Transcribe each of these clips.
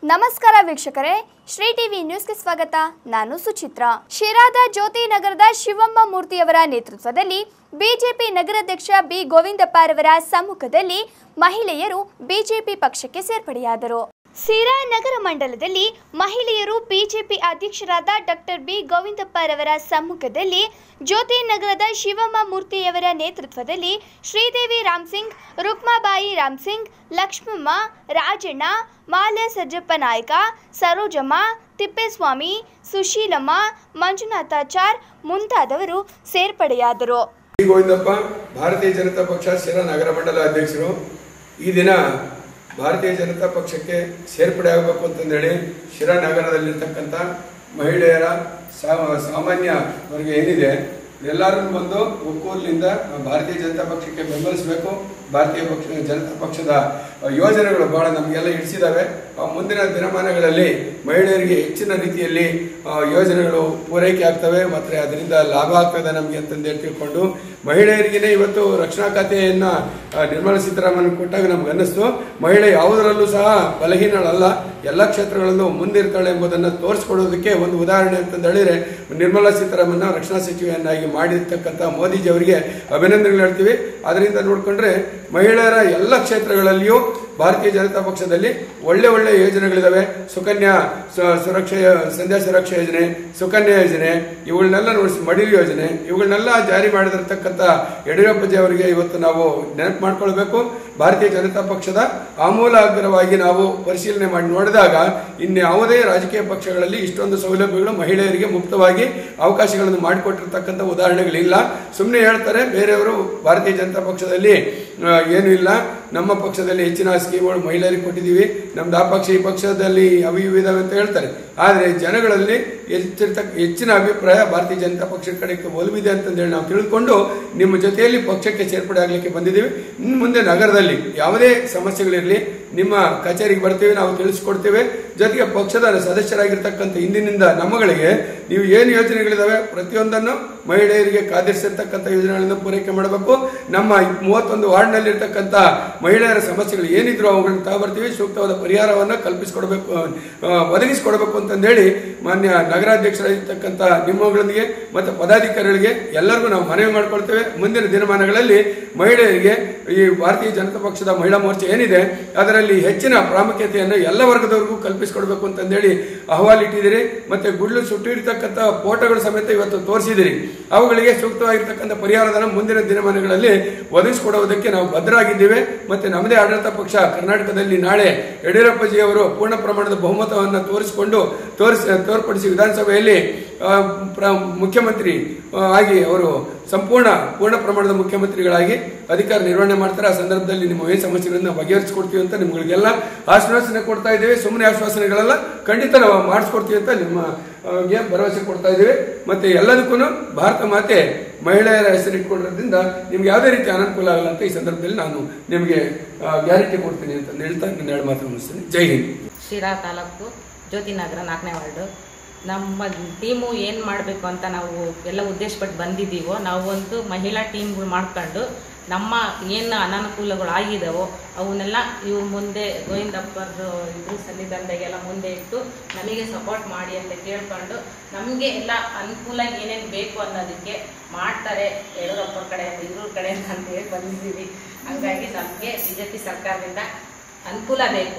ನಮಸ್ಕಾರ ವೀಕ್ಷಕರೇ ಶ್ರೀ ಟಿವಿ ನ್ಯೂಸ್ಗೆ ಸ್ವಾಗತ ನಾನು ಸುಚಿತ್ರ ಶಿರಾದ ಜ್ಯೋತಿ ನಗರದ ಶಿವಮ್ಮ ಮೂರ್ತಿಯವರ ನೇತೃತ್ವದಲ್ಲಿ ಬಿಜೆಪಿ ನಗರಾಧ್ಯಕ್ಷ ಬಿ ಗೋವಿಂದಪ್ಪರವರ ಸಮ್ಮುಖದಲ್ಲಿ ಮಹಿಳೆಯರು ಬಿಜೆಪಿ ಪಕ್ಷಕ್ಕೆ ಸೇರ್ಪಡೆಯಾದರು ಸಿರಾ ನಗರ ಮಂಡಲದಲ್ಲಿ ಮಹಿಳೆಯರು ಬಿಜೆಪಿ ಅಧ್ಯಕ್ಷರಾದ ಡಾಕ್ಟರ್ ಬಿ ಗೋವಿಂದಪ್ಪರವರ ಸಮ್ಮುಖದಲ್ಲಿ ಜ್ಯೋತಿ ನಗರದ ಶಿವಮ್ಮ ಮೂರ್ತಿಯವರ ನೇತೃತ್ವದಲ್ಲಿ ಶ್ರೀದೇವಿ ರಾಮ್ಸಿಂಗ್ ರುಕ್ಮಾಬಾಯಿ ರಾಮ್ಸಿಂಗ್ ಲಕ್ಷ್ಮಮ್ಮ ರಾಜಣ್ಣ ಮಾಲ್ಯ ಸಜ್ಜಪ್ಪ ನಾಯ್ಕ ಸರೋಜಮ್ಮ ತಿಪ್ಪೇಸ್ವಾಮಿ ಸುಶೀಲಮ್ಮ ಮಂಜುನಾಥಾಚಾರ್ ಮುಂತಾದವರು ಸೇರ್ಪಡೆಯಾದರು ಡಿ ಗೋವಿಂದಪ್ಪ ಭಾರತೀಯ ಜನತಾ ಪಕ್ಷ ಶಿರಾ ನಗರ ಮಂಡಲ ಅಧ್ಯಕ್ಷರು ಈ ದಿನ ಭಾರತೀಯ ಜನತಾ ಪಕ್ಷಕ್ಕೆ ಸೇರ್ಪಡೆ ಆಗಬೇಕು ಅಂತಂದೇಳಿ ಶಿರಾ ನಗರದಲ್ಲಿರ್ತಕ್ಕಂಥ ಮಹಿಳೆಯರ ಸಾ- ಸಾಮಾನ್ಯ ವರ್ಗ ಏನಿದೆ ಎಲ್ಲರನ್ನು ಬಂದು ಒಕ್ಕೂರಿನಿಂದ ಭಾರತೀಯ ಜನತಾ ಪಕ್ಷಕ್ಕೆ ಬೆಂಬಲಿಸಬೇಕು ಭಾರತೀಯ ಪಕ್ಷ ಜನತಾ ಪಕ್ಷದ ಯೋಜನೆಗಳು ಬಹಳ ನಮಗೆಲ್ಲ ಇಡಿಸಿದಾವೆ ಆ ಮುಂದಿನ ದಿನಮಾನಗಳಲ್ಲಿ ಮಹಿಳೆಯರಿಗೆ ಹೆಚ್ಚಿನ ರೀತಿಯಲ್ಲಿ ಆ, ಯೋಜನೆಗಳು ಪೂರೈಕೆ ಆಗ್ತವೆ ಮತ್ತೆ ಅದರಿಂದ ಲಾಭ ಆಗ್ತದೆ ನಮಗೆ ಅಂತಂದೇಳಿ ತಿಳ್ಕೊಂಡು ಮಹಿಳೆಯರಿಗೇನೆ ಇವತ್ತು ರಕ್ಷಣಾ ಖಾತೆಯನ್ನ ಆ, ನಿರ್ಮಲಾ ಸೀತಾರಾಮನ್ ಕೊಟ್ಟಾಗ ನಮ್ಗೆ ಅನ್ನಿಸ್ತು ಮಹಿಳೆ ಯಾವುದರಲ್ಲೂ ಸಹ ಬಲಹೀನಳಲ್ಲ ಎಲ್ಲ ಕ್ಷೇತ್ರಗಳಲ್ಲೂ ಮುಂದಿರ್ತಾಳೆ ಎಂಬುದನ್ನು ತೋರಿಸ್ಕೊಡೋದಕ್ಕೆ ಒಂದು ಉದಾಹರಣೆ ಅಂತಂದು ಹೇಳಿದ್ರೆ ನಿರ್ಮಲಾ ಸೀತಾರಾಮನ್ ರಕ್ಷಣಾ ಸಚಿವೆಯನ್ನಾಗಿ ಮಾಡಿರ್ತಕ್ಕಂಥ ಮೋದಿಜಿ ಅವರಿಗೆ ಅಭಿನಂದನೆಗಳು ಹೇಳ್ತೀವಿ ಅದರಿಂದ ನೋಡ್ಕೊಂಡ್ರೆ ಮಹಿಳೆಯರ ಎಲ್ಲ ಕ್ಷೇತ್ರಗಳಲ್ಲಿಯೂ ಭಾರತೀಯ ಜನತಾ ಪಕ್ಷದಲ್ಲಿ ಒಳ್ಳೆ ಒಳ್ಳೆ ಯೋಜನೆಗಳಿದಾವೆ ಸುಕನ್ಯಾ ಸು- ಸುರಕ್ಷಾ ಸಂಧ್ಯಾ ಸುರಕ್ಷಾ ಯೋಜನೆ ಸುಕನ್ಯಾ ಯೋಜನೆ ಇವುಗಳನ್ನೆಲ್ಲ ನೋಡಿಸಿ ಮಡಿಲು ಯೋಜನೆ ಇವುಗಳನ್ನೆಲ್ಲ ಜಾರಿ ಮಾಡಿದಿರ್ತಕ್ಕಂಥ ಯಡಿಯೂರಪ್ಪಜಿ ಅವರಿಗೆ ಇವತ್ತು ನಾವು ನೆನಪು ಮಾಡ್ಕೊಳ್ಬೇಕು ಭಾರತೀಯ ಜನತಾ ಪಕ್ಷದ ಆಮೂಲಾಗ್ರವಾಗಿ ನಾವು ಪರಿಶೀಲನೆ ಮಾಡಿ ನೋಡಿದಾಗ ಇನ್ಯಾವುದೇ ರಾಜಕೀಯ ಪಕ್ಷಗಳಲ್ಲಿ ಇಷ್ಟೊಂದು ಸೌಲಭ್ಯಗಳು ಮಹಿಳೆಯರಿಗೆ ಮುಕ್ತವಾಗಿ ಅವಕಾಶಗಳನ್ನು ಮಾಡಿಕೊಟ್ಟಿರ್ತಕ್ಕಂಥ ಉದಾಹರಣೆಗಳಿಲ್ಲ ಸುಮ್ಮನೆ ಹೇಳ್ತಾರೆ ಬೇರೆಯವರು ಭಾರತೀಯ ಜನತಾ ಪಕ್ಷದಲ್ಲಿ ಆ, ಏನೂ ಇಲ್ಲ ನಮ್ಮ ಪಕ್ಷದಲ್ಲಿ ಹೆಚ್ಚಿನ ಸ್ಕೀಮ್ಗಳು ಮಹಿಳೆಯರಿಗೆ ಕೊಟ್ಟಿದ್ದೀವಿ ನಮ್ದು ಆ ಪಕ್ಷ ಈ ಪಕ್ಷದಲ್ಲಿ ಅವು ಇವು ಇದಾವೆ ಅಂತ ಹೇಳ್ತಾರೆ ಆದರೆ ಜನಗಳಲ್ಲಿ ಹೆಚ್ಚಿರ್ತಕ್ಕ ಹೆಚ್ಚಿನ ಅಭಿಪ್ರಾಯ ಭಾರತೀಯ ಜನತಾ ಪಕ್ಷದ ಕಡೆಗೆ ಒಲವಿದೆ ಅಂತಂದೇಳಿ ನಾವು ತಿಳಿದುಕೊಂಡು ನಿಮ್ಮ ಜೊತೆಯಲ್ಲಿ ಪಕ್ಷಕ್ಕೆ ಸೇರ್ಪಡೆ ಆಗಲಿಕ್ಕೆ ಬಂದಿದ್ದೀವಿ ಇನ್ನು ಮುಂದೆ ನಗರದಲ್ಲಿ ಯಾವುದೇ ಸಮಸ್ಯೆಗಳಿರಲಿ ನಿಮ್ಮ ಕಚೇರಿಗೆ ಬರ್ತೀವಿ ನಾವು ತಿಳಿಸ್ಕೊಡ್ತೇವೆ ಜೊತೆಗೆ ಪಕ್ಷದ ಸದಸ್ಯರಾಗಿರ್ತಕ್ಕಂಥ ಇಂದಿನಿಂದ ನಮ್ಮಗಳಿಗೆ ನೀವು ಏನು ಯೋಜನೆಗಳಿದಾವೆ ಪ್ರತಿಯೊಂದನ್ನು ಮಹಿಳೆಯರಿಗೆ ಕಾದಿರಿಸಿರ್ತಕ್ಕಂಥ ಯೋಜನೆಗಳನ್ನು ಪೂರೈಕೆ ಮಾಡಬೇಕು ನಮ್ಮ ಮೂವತ್ತೊಂದು ವಾರ್ಡ್ನಲ್ಲಿ ಇರ್ತಕ್ಕಂಥ ಮಹಿಳೆಯರ ಸಮಸ್ಯೆಗಳು ಏನಿದ್ರು ಅವುಗಳನ್ನ ತಗೊಬರ್ತೀವಿ ಸೂಕ್ತವಾದ ಪರಿಹಾರವನ್ನು ಕಲ್ಪಿಸಿಕೊಡ್ಬೇಕು ಆ, ಒದಗಿಸಿಕೊಡ್ಬೇಕು ಅಂತಂದೇಳಿ ಮಾನ್ಯ ನಗರಾಧ್ಯಕ್ಷರಾಗಿರ್ತಕ್ಕಂಥ ನಿಮ್ಮಗಳೊಂದಿಗೆ ಮತ್ತು ಪದಾಧಿಕಾರಿಗಳಿಗೆ ಎಲ್ಲರಿಗೂ ನಾವು ಮನವಿ ಮಾಡ್ಕೊಳ್ತೇವೆ ಮುಂದಿನ ದಿನಮಾನಗಳಲ್ಲಿ ಮಹಿಳೆಯರಿಗೆ ಈ ಭಾರತೀಯ ಜನತಾ ಪಕ್ಷದ ಮಹಿಳಾ ಮೋರ್ಚಾ ಏನಿದೆ ಅದರಲ್ಲಿ ಹೆಚ್ಚಿನ ಪ್ರಾಮುಖ್ಯತೆಯನ್ನು ಎಲ್ಲ ವರ್ಗದವರಿಗೂ ಕಲ್ಪಿಸಿಕೊಡ್ಬೇಕು ಅಂತಂದೇಳಿ ಅಹವಾಲು ಇಟ್ಟಿದ್ದೀರಿ ಮತ್ತೆ ಗುಡ್ಲು ಸುಟ್ಟಿರ್ತಕ್ಕಂಥ ಫೋಟೋಗಳು ಸಮೇತ ಇವತ್ತು ತೋರಿಸಿದಿರಿ ಅವುಗಳಿಗೆ ಸೂಕ್ತವಾಗಿರ್ತಕ್ಕಂಥ ಪರಿಹಾರಧನ ಮುಂದಿನ ದಿನಮಾನಗಳಲ್ಲಿ ಒದಗಿಸಿಕೊಡುವುದಕ್ಕೆ ನಾವು ಬದ್ಧರಾಗಿದ್ದೇವೆ ಮತ್ತೆ ನಮ್ಮದೇ ಆಡಳಿತ ಪಕ್ಷ ಕರ್ನಾಟಕದಲ್ಲಿ ನಾಳೆ ಯಡಿಯೂರಪ್ಪಜಿ ಅವರು ಪೂರ್ಣ ಪ್ರಮಾಣದ ಬಹುಮತವನ್ನು ತೋರಿಸಿಕೊಂಡು ತೋರಿಸಿ ತೋರ್ಪಡಿಸಿ ವಿಧಾನಸಭೆಯಲ್ಲಿ ಆ, ಪ್ರ- ಮುಖ್ಯಮಂತ್ರಿ ಆ, ಆಗಿ ಅವರು ಸಂಪೂರ್ಣ ಪೂರ್ಣ ಪ್ರಮಾಣದ ಮುಖ್ಯಮಂತ್ರಿಗಳಾಗಿ ಅಧಿಕಾರ ನಿರ್ವಹಣೆ ಮಾಡ್ತಾರೆ ಆ ಸಂದರ್ಭದಲ್ಲಿ ನಿಮ್ಮ ಏನು ಸಮಸ್ಯೆಗಳನ್ನ ಬಗೆಹರಿಸಿಕೊಡ್ತೀವಿ ಅಂತ ನಿಮ್ಗಳಿಗೆಲ್ಲ ಆಶ್ವಾಸನೆ ಕೊಡ್ತಾ ಇದ್ದೀವಿ ಸುಮ್ಮನೆ ಆಶ್ವಾಸನೆಗಳೆಲ್ಲ ಖಂಡಿತ ನಾವು ಮಾಡಿಸ್ಕೊಡ್ತೀವಿ ಅಂತ ನಿಮ್ಮ ಆ, ಗೆ ಭರವಸೆ ಕೊಡ್ತಾ ಇದ್ದೀವಿ ಮತ್ತೆ ಎಲ್ಲದಕ್ಕೂ ಭಾರತ ಮಾತೆ ಮಹಿಳೆಯರ ಹೆಸರಿಟ್ಕೊಂಡಿರೋದ್ರಿಂದ ನಿಮ್ಗೆ ಯಾವುದೇ ರೀತಿ ಅನಾನುಕೂಲ ಆಗಲ್ಲ ಅಂತ ಈ ಸಂದರ್ಭದಲ್ಲಿ ನಾನು ನಿಮಗೆ ಗ್ಯಾರಂಟಿ ಕೊಡ್ತೀನಿ ಅಂತ ಹೇಳ್ತಾ ನನ್ನ ಎರಡು ಮಾತು ಮುಗಿಸ್ತೀನಿ ಜೈ ಹಿಂದ್ ಶಿರಾ ತಾಲೂಕು ಜ್ಯೋತಿನಗರ ನಾಲ್ಕನೇ ವಾರ್ಡು ನಮ್ಮ ಟೀಮು ಏನು ಮಾಡಬೇಕು ಅಂತ ನಾವು ಎಲ್ಲ ಉದ್ದೇಶಪಟ್ಟು ಬಂದಿದ್ದೀವೋ ನಾವು ಒಂದು ಮಹಿಳಾ ಟೀಮ್ಗಳು ಮಾಡ್ಕೊಂಡು ನಮ್ಮ ಏನು ಅನಾನುಕೂಲಗಳು ಆಗಿದಾವೋ ಅವನ್ನೆಲ್ಲ ಇವು ಮುಂದೆ ಗೋವಿಂದಪ್ಪರು ಇದ್ರ ಸನ್ನಿಧಾನದಾಗೆಲ್ಲ ಮುಂದೆ ಇಟ್ಟು ನಮಗೆ ಸಪೋರ್ಟ್ ಮಾಡಿ ಅಂತ ಕೇಳ್ಕೊಂಡು ನಮಗೆ ಎಲ್ಲ ಅನುಕೂಲ ಏನೇನು ಬೇಕು ಅನ್ನೋದಕ್ಕೆ ಮಾಡ್ತಾರೆ ಯಡಿಯೂರಪ್ಪ ಕಡೆ ಇವ್ರ ಕಡೆ ಅಂತ ಹೇಳಿ ಬಂದಿದ್ದೀವಿ ಹಂಗಾಗಿ ನಮಗೆ ಬಿ ಜೆ ಪಿ ಸರ್ಕಾರದಿಂದ ಅನುಕೂಲ ಬೇಕು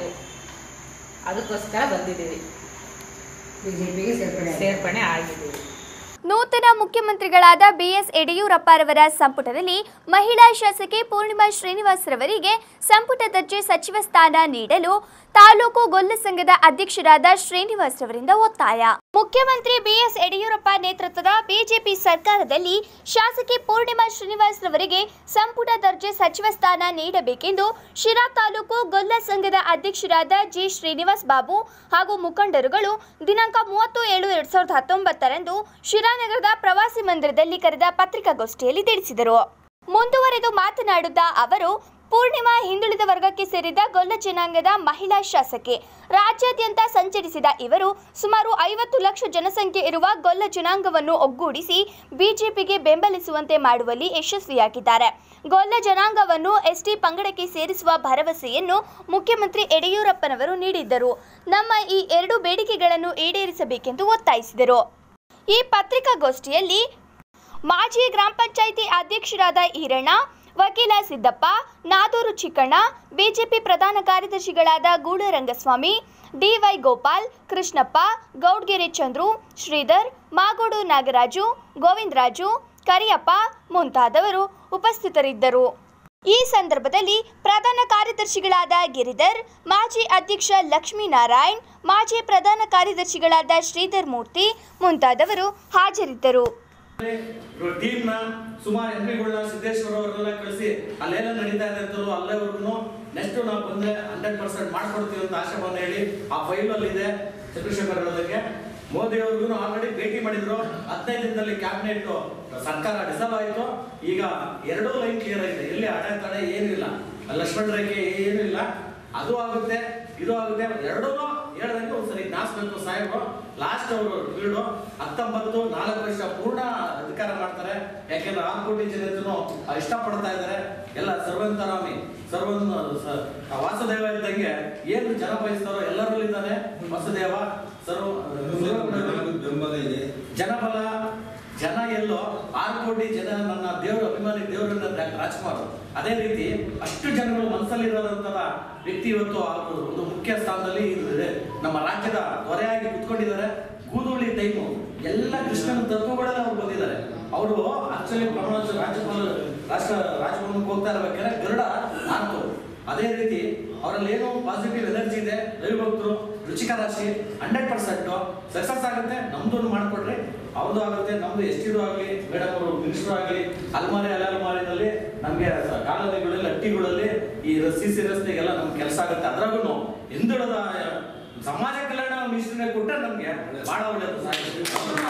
ಅದಕ್ಕೋಸ್ಕರ ಬಂದಿದ್ದೀವಿ ಬಿಜೆಪಿಗೆ ಸೇರ್ಪಡೆ ಆಗಿದೆ. ಸೇರ್ಪಡೆ ಆಗಿದ್ದೀವಿ ನೂತನ ಮುಖ್ಯಮಂತ್ರಿಗಳಾದ ಬಿಎಸ್ ಯಡಿಯೂರಪ್ಪರವರ ಸಂಪುಟದಲ್ಲಿ ಮಹಿಳಾ ಶಾಸಕಿ ಪೂರ್ಣಿಮಾ ಶ್ರೀನಿವಾಸ್ ರವರಿಗೆ ಸಂಪುಟ ದರ್ಜೆ ಸಚಿವ ಸ್ಥಾನ ನೀಡಲು ತಾಲೂಕು ಗೊಲ್ಲ ಸಂಘದ ಅಧ್ಯಕ್ಷರಾದ ಶ್ರೀನಿವಾಸ್ ರವರಿಂದ ಒತ್ತಾಯ ಮುಖ್ಯಮಂತ್ರಿ ಬಿಎಸ್ ಯಡಿಯೂರಪ್ಪ ನೇತೃತ್ವದ ಬಿಜೆಪಿ ಸರ್ಕಾರದಲ್ಲಿ ಶಾಸಕಿ ಪೂರ್ಣಿಮಾ ಶ್ರೀನಿವಾಸ್ ರವರಿಗೆ ಸಂಪುಟ ದರ್ಜೆ ಸಚಿವ ಸ್ಥಾನ ನೀಡಬೇಕೆಂದು ಶಿರಾ ತಾಲೂಕು ಗೊಲ್ಲ ಸಂಘದ ಅಧ್ಯಕ್ಷರಾದ ಜಿ ಶ್ರೀನಿವಾಸ್ ಬಾಬು ಹಾಗೂ ಮುಖಂಡರುಗಳು ದಿನಾಂಕ ಮೂವತ್ತು ಏಳು ಎರಡ್ ಸಾವಿರದ ಹತ್ತೊಂಬತ್ತರಂದು ಶಿರಾನಗರದ ಪ್ರವಾಸಿ ಮಂದಿರದಲ್ಲಿ ಕರೆದ ಪತ್ರಿಕಾಗೋಷ್ಠಿಯಲ್ಲಿ ತಿಳಿಸಿದರು ಮುಂದುವರೆದು ಮಾತನಾಡುತ್ತಾ ಅವರು ಪೂರ್ಣಿಮಾ ಹಿಂದುಳಿದ ವರ್ಗಕ್ಕೆ ಸೇರಿದ ಗೊಲ್ಲ ಜನಾಂಗದ ಮಹಿಳಾ ಶಾಸಕಿ ರಾಜ್ಯಾದ್ಯಂತ ಸಂಚರಿಸಿದ ಇವರು ಸುಮಾರು ಐವತ್ತು ಲಕ್ಷ ಜನಸಂಖ್ಯೆ ಇರುವ ಗೊಲ್ಲ ಜನಾಂಗವನ್ನು ಒಗ್ಗೂಡಿಸಿ ಬಿಜೆಪಿಗೆ ಬೆಂಬಲಿಸುವಂತೆ ಮಾಡುವಲ್ಲಿ ಯಶಸ್ವಿಯಾಗಿದ್ದಾರೆ ಗೊಲ್ಲ ಜನಾಂಗವನ್ನು ಎಸ್ಟಿ ಪಂಗಡಕ್ಕೆ ಸೇರಿಸುವ ಭರವಸೆಯನ್ನು ಮುಖ್ಯಮಂತ್ರಿ ಯಡಿಯೂರಪ್ಪನವರು ನೀಡಿದ್ದರು ನಮ್ಮ ಈ ಎರಡು ಬೇಡಿಕೆಗಳನ್ನು ಈಡೇರಿಸಬೇಕೆಂದು ಒತ್ತಾಯಿಸಿದರು ಈ ಪತ್ರಿಕಾಗೋಷ್ಠಿಯಲ್ಲಿ ಮಾಜಿ ಗ್ರಾಮ ಪಂಚಾಯಿತಿ ಅಧ್ಯಕ್ಷರಾದ ಈರಣ್ಣ ವಕೀಲ ಸಿದ್ದಪ್ಪ ನಾದೂರು ಚಿಕ್ಕಣ್ಣ ಬಿಜೆಪಿ ಪ್ರಧಾನ ಕಾರ್ಯದರ್ಶಿಗಳಾದ ಗೂಡರಂಗಸ್ವಾಮಿ ಡಿವೈ ಗೋಪಾಲ್ ಕೃಷ್ಣಪ್ಪ ಗೌಡ್ಗೆರೆ ಚಂದ್ರು ಶ್ರೀಧರ್ ಮಾಗೋಡು ನಾಗರಾಜು ಗೋವಿಂದರಾಜು ಕರಿಯಪ್ಪ ಮುಂತಾದವರು ಉಪಸ್ಥಿತರಿದ್ದರು ಈ ಸಂದರ್ಭದಲ್ಲಿ ಪ್ರಧಾನ ಕಾರ್ಯದರ್ಶಿಗಳಾದ ಗಿರಿಧರ್ ಮಾಜಿ ಅಧ್ಯಕ್ಷ ಲಕ್ಷ್ಮೀನಾರಾಯಣ್ ಮಾಜಿ ಪ್ರಧಾನ ಕಾರ್ಯದರ್ಶಿಗಳಾದ ಶ್ರೀಧರ್ ಮೂರ್ತಿ ಮುಂತಾದವರು ಹಾಜರಿದ್ದರು ಟೀಮ್ ನ ಸುಮಾರು ಎಂಪಿಗಳನ್ನ ಸಿದ್ದೇಶ್ವರ ಅವರೆಲ್ಲ ಕಳಿಸಿ ಅಲ್ಲೆಲ್ಲ ನಡೀತಾ ಇದೆ ಅಂತಲೂ ಅಲ್ಲೇವರೆಗೂ ನೆಕ್ಸ್ಟ್ ನಾವು ಬಂದ್ರೆ ಹಂಡ್ರೆಡ್ ಪರ್ಸೆಂಟ್ ಮಾಡ್ಕೊಡ್ತೀವಿ ಅಂತ ಆಶಾಭಾವನೆ ಹೇಳಿ ಆ ಫೈಲ್ ಅಲ್ಲಿ ಇದೆ ಚಂದ್ರಶೇಖರ್ ಹೇಳೋದಕ್ಕೆ ಮೋದಿ ಅವ್ರಿಗೂ ಆಲ್ರೆಡಿ ಭೇಟಿ ಮಾಡಿದ್ರು ಹದಿನೈದು ದಿನದಲ್ಲಿ ಕ್ಯಾಬಿನೆಟ್ ಸರ್ಕಾರ ಡಿಸಲ್ವ್ ಆಯ್ತು ಈಗ ಎರಡೂ ಲೈನ್ ಕ್ಲಿಯರ್ ಆಗಿದೆ ಎಲ್ಲಿ ಅಡೆ ತಡೆ ಏನೂ ಇಲ್ಲ ಲಕ್ಷ್ಮಣ ರೇಖೆ ಏನೂ ಇಲ್ಲ ಅದು ಆಗುತ್ತೆ ಇದು ಆಗುತ್ತೆ ಎರಡೂ ಹೇಳ್ದಂಗೆ ಒಂದ್ಸರಿ ಜ್ಞಾಪಿಸ್ಬೇಕು ಸಾಹೇಬರು ಲಾಸ್ಟ್ ಅವರು ಬೀಡು ಹತ್ತೊಂಬತ್ತು ನಾಲ್ಕು ವರ್ಷ ಪೂರ್ಣ ಅಧಿಕಾರ ಮಾಡ್ತಾರೆ ಯಾಕೆಂದ್ರೆ ಆರು ಕೋಟಿ ಜನತೆನೂ ಇಷ್ಟಪಡ್ತಾ ಇದ್ದಾರೆ ಎಲ್ಲ ಸರ್ವಂತರಾಮಿ ಸರ್ವನ್ ಸ- ವಾಸುದೇವ ಇದ್ದಂಗೆ ಏನು ಜನ ಬಯಸ್ತಾರೋ ಎಲ್ಲರಲ್ಲೂ ಇದ್ದಾನೆ ವಾಸುದೇವ ಸರ್ವ ಬೆಂಬಲ ಇದೆ ಜನಬಲ ಜನ ಎಲ್ಲೋ ಆರು ಕೋಟಿ ಜನ ನನ್ನ ದೇವರ ಅಭಿಮಾನಿ ದೇವರನ್ನ ಡಾಕ್ಟರ್ ರಾಜ್ಕುಮಾರ್ ಅದೇ ರೀತಿ ಅಷ್ಟು ಜನಗಳು ಮನಸ್ಸಲ್ಲಿರೋದಂತಹ ವ್ಯಕ್ತಿ ಇವತ್ತು ಅವರು ಒಂದು ಮುಖ್ಯ ಸ್ಥಾನದಲ್ಲಿ ಇದೆ ನಮ್ಮ ರಾಜ್ಯದ ಹೊರೆಯಾಗಿ ಕುತ್ಕೊಂಡಿದ್ದಾರೆ ಕೂದುಳ್ಳಿ ಟೈಮು ಎಲ್ಲ ಕೃಷ್ಣನ ತತ್ವಗಳೆಲ್ಲ ಅವ್ರು ಬಂದಿದ್ದಾರೆ ಅವರು ಆಕ್ಚುಲಿ ಪ್ರಮಾಣ ರಾಜ್ಯಪಾಲ ರಾಷ್ಟ್ರ ರಾಜಭವನಕ್ಕೆ ಹೋಗ್ತಾ ಇರ್ಬೇಕಾದ್ರೆ ಗರುಡ ಆರ್ತು ಅದೇ ರೀತಿ ಅವರಲ್ಲಿ ಏನು ಪಾಸಿಟಿವ್ ಎನರ್ಜಿ ಇದೆ ರವಿಭಕ್ತರು ರುಚಿಕ ರಾಶಿ ಹಂಡ್ರೆಡ್ ಪರ್ಸೆಂಟ್ ಸಕ್ಸಸ್ ಆಗುತ್ತೆ ನಮ್ದು ಮಾಡ್ಕೊಡ್ರಿ ಅವ್ರದ್ದು ಆಗುತ್ತೆ ನಮ್ದು ಎಷ್ಟಿದು ಆಗಲಿ ಮೇಡಮ್ ಅವರು ಮಿನಿಸ್ಟರ್ ಆಗಲಿ ಅಲ್ಮಾರಿ ಅಲೆ ಅಲ್ಮಾರಿನಲ್ಲಿ ನಮಗೆ ಕಾಲೋನಿಗಳಲ್ಲಿ ಹಟ್ಟಿಗಳಲ್ಲಿ ಈ ಸಿ ಸಿ ರಸ್ತೆಗೆಲ್ಲ ನಮ್ಗೆ ಕೆಲಸ ಆಗುತ್ತೆ ಅದ್ರಾಗೂ ಹಿಂದುಳಿದ ಸಮಾಜ ಕಲ್ಯಾಣ ಮಿನಿಸ್ಟರ್ಗೆ ಕೊಟ್ಟರೆ ನಮ್ಗೆ ಬಹಳ ಒಳ್ಳೇದು ಸಾಕು.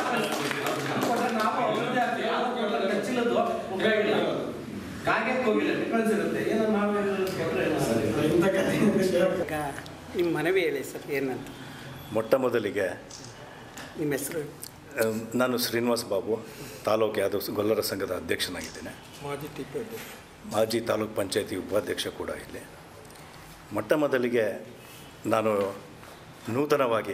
ಕೊಟ್ರೆ ನಾವು ಅಭಿವೃದ್ಧಿ ಆಗ್ತೀವಿ ಯಾವ್ದು ಕೊಟ್ರೆ ಖರ್ಚಿಲ್ಲದ್ದು ಉಪಯೋಗ ಇಲ್ಲ ಕಾಗೆಕ್ಕೆ ಹೋಗಿಲ್ಲ ಡಿಫ್ರೆನ್ಸ್ ಇರುತ್ತೆ ಏನೋ ನಾವು ಕೊಟ್ರೆ ಈಗ ನಿಮ್ಮ ಮನವಿ ಹೇಳಿ ಸರ್ ಏನಂತ ಮೊಟ್ಟ ಮೊದಲಿಗೆ ನಿಮ್ಮ ಹೆಸರು ಅಮ್, ನಾನು ಶ್ರೀನಿವಾಸ್ ಬಾಬು ತಾಲೂಕು ಯಾದವ್ ಗೊಲ್ಲರ ಸಂಘದ ಅಧ್ಯಕ್ಷನಾಗಿದ್ದೇನೆ ಮಾಜಿ ಟಿಪ್ಪು ಮಾಜಿ ತಾಲೂಕ್ ಪಂಚಾಯತಿ ಉಪಾಧ್ಯಕ್ಷ ಕೂಡ ಇಲ್ಲಿ ಮೊಟ್ಟ ಮೊದಲಿಗೆ ನಾನು ನೂತನವಾಗಿ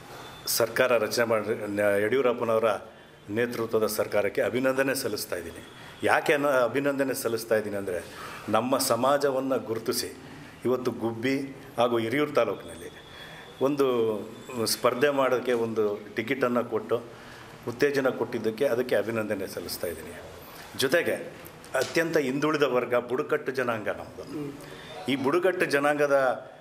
ಸರ್ಕಾರ ರಚನೆ ಮಾಡಿ ನ- ಯಡಿಯೂರಪ್ಪನವರ ನೇತೃತ್ವದ ಸರ್ಕಾರಕ್ಕೆ ಅಭಿನಂದನೆ ಸಲ್ಲಿಸ್ತಾ ಇದ್ದೀನಿ ಯಾಕೆ ಅನ್ನೋ ಅಭಿನಂದನೆ ಸಲ್ಲಿಸ್ತಾ ಇದ್ದೀನಿ ಅಂದರೆ ನಮ್ಮ ಸಮಾಜವನ್ನು ಗುರುತಿಸಿ ಇವತ್ತು ಗುಬ್ಬಿ ಹಾಗೂ ಹಿರಿಯೂರು ತಾಲೂಕಿನಲ್ಲಿ ಒಂದು ಸ್ಪರ್ಧೆ ಮಾಡೋಕ್ಕೆ ಒಂದು ಟಿಕೆಟನ್ನು ಕೊಟ್ಟು ಉತ್ತೇಜನ ಕೊಟ್ಟಿದ್ದಕ್ಕೆ ಅದಕ್ಕೆ ಅಭಿನಂದನೆ ಸಲ್ಲಿಸ್ತಾ ಇದ್ದೀನಿ ಜೊತೆಗೆ ಅತ್ಯಂತ ಹಿಂದುಳಿದ ವರ್ಗ ಬುಡಕಟ್ಟು ಜನಾಂಗ ನಮ್ಮದು ಈ ಬುಡಕಟ್ಟು ಜನಾಂಗದ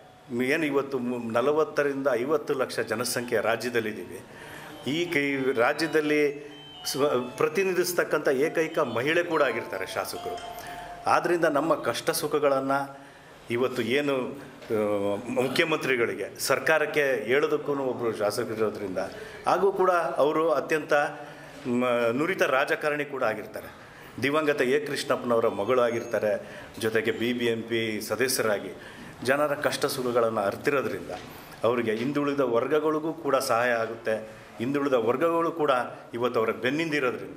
ಏನು ಇವತ್ತು ಮು- ನಲವತ್ತರಿಂದ ಐವತ್ತು ಲಕ್ಷ ಜನಸಂಖ್ಯೆ ರಾಜ್ಯದಲ್ಲಿದ್ದೀವಿ ಈ ಕೈ ರಾಜ್ಯದಲ್ಲಿ ಸ್ವ ಪ್ರತಿನಿಧಿಸ್ತಕ್ಕಂಥ ಏಕೈಕ ಮಹಿಳೆ ಕೂಡ ಆಗಿರ್ತಾರೆ ಶಾಸಕರು ಆದ್ದರಿಂದ ನಮ್ಮ ಕಷ್ಟ ಸುಖಗಳನ್ನು ಇವತ್ತು ಏನು ಆ, ಮುಖ್ಯಮಂತ್ರಿಗಳಿಗೆ ಸರ್ಕಾರಕ್ಕೆ ಹೇಳೋದಕ್ಕೂ ಒಬ್ಬರು ಶಾಸಕರಿರೋದ್ರಿಂದ ಹಾಗೂ ಕೂಡ ಅವರು ಅತ್ಯಂತ ಮ, ನುರಿತ ರಾಜಕಾರಣಿ ಕೂಡ ಆಗಿರ್ತಾರೆ ದಿವಂಗತ ಎ ಕೃಷ್ಣಪ್ಪನವರ ಮಗಳು ಆಗಿರ್ತಾರೆ ಜೊತೆಗೆ ಬಿ ಬಿ ಎಂ ಪಿ ಸದಸ್ಯರಾಗಿ ಜನರ ಕಷ್ಟ ಸುಖಗಳನ್ನು ಅರ್ತಿರೋದ್ರಿಂದ ಅವರಿಗೆ ಹಿಂದುಳಿದ ವರ್ಗಗಳಿಗೂ ಕೂಡ ಸಹಾಯ ಆಗುತ್ತೆ ಹಿಂದುಳಿದ ವರ್ಗಗಳು ಕೂಡ ಇವತ್ತು ಅವರ ಬೆನ್ನಿಂದಿರೋದ್ರಿಂದ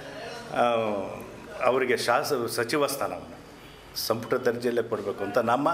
ಆ, ಅವರಿಗೆ ಶಾಸ ಸಚಿವ ಸ್ಥಾನವನ್ನು ಸಂಪುಟ ದರ್ಜೆಯಲ್ಲೇ ಕೊಡಬೇಕು ಅಂತ ನಮ್ಮ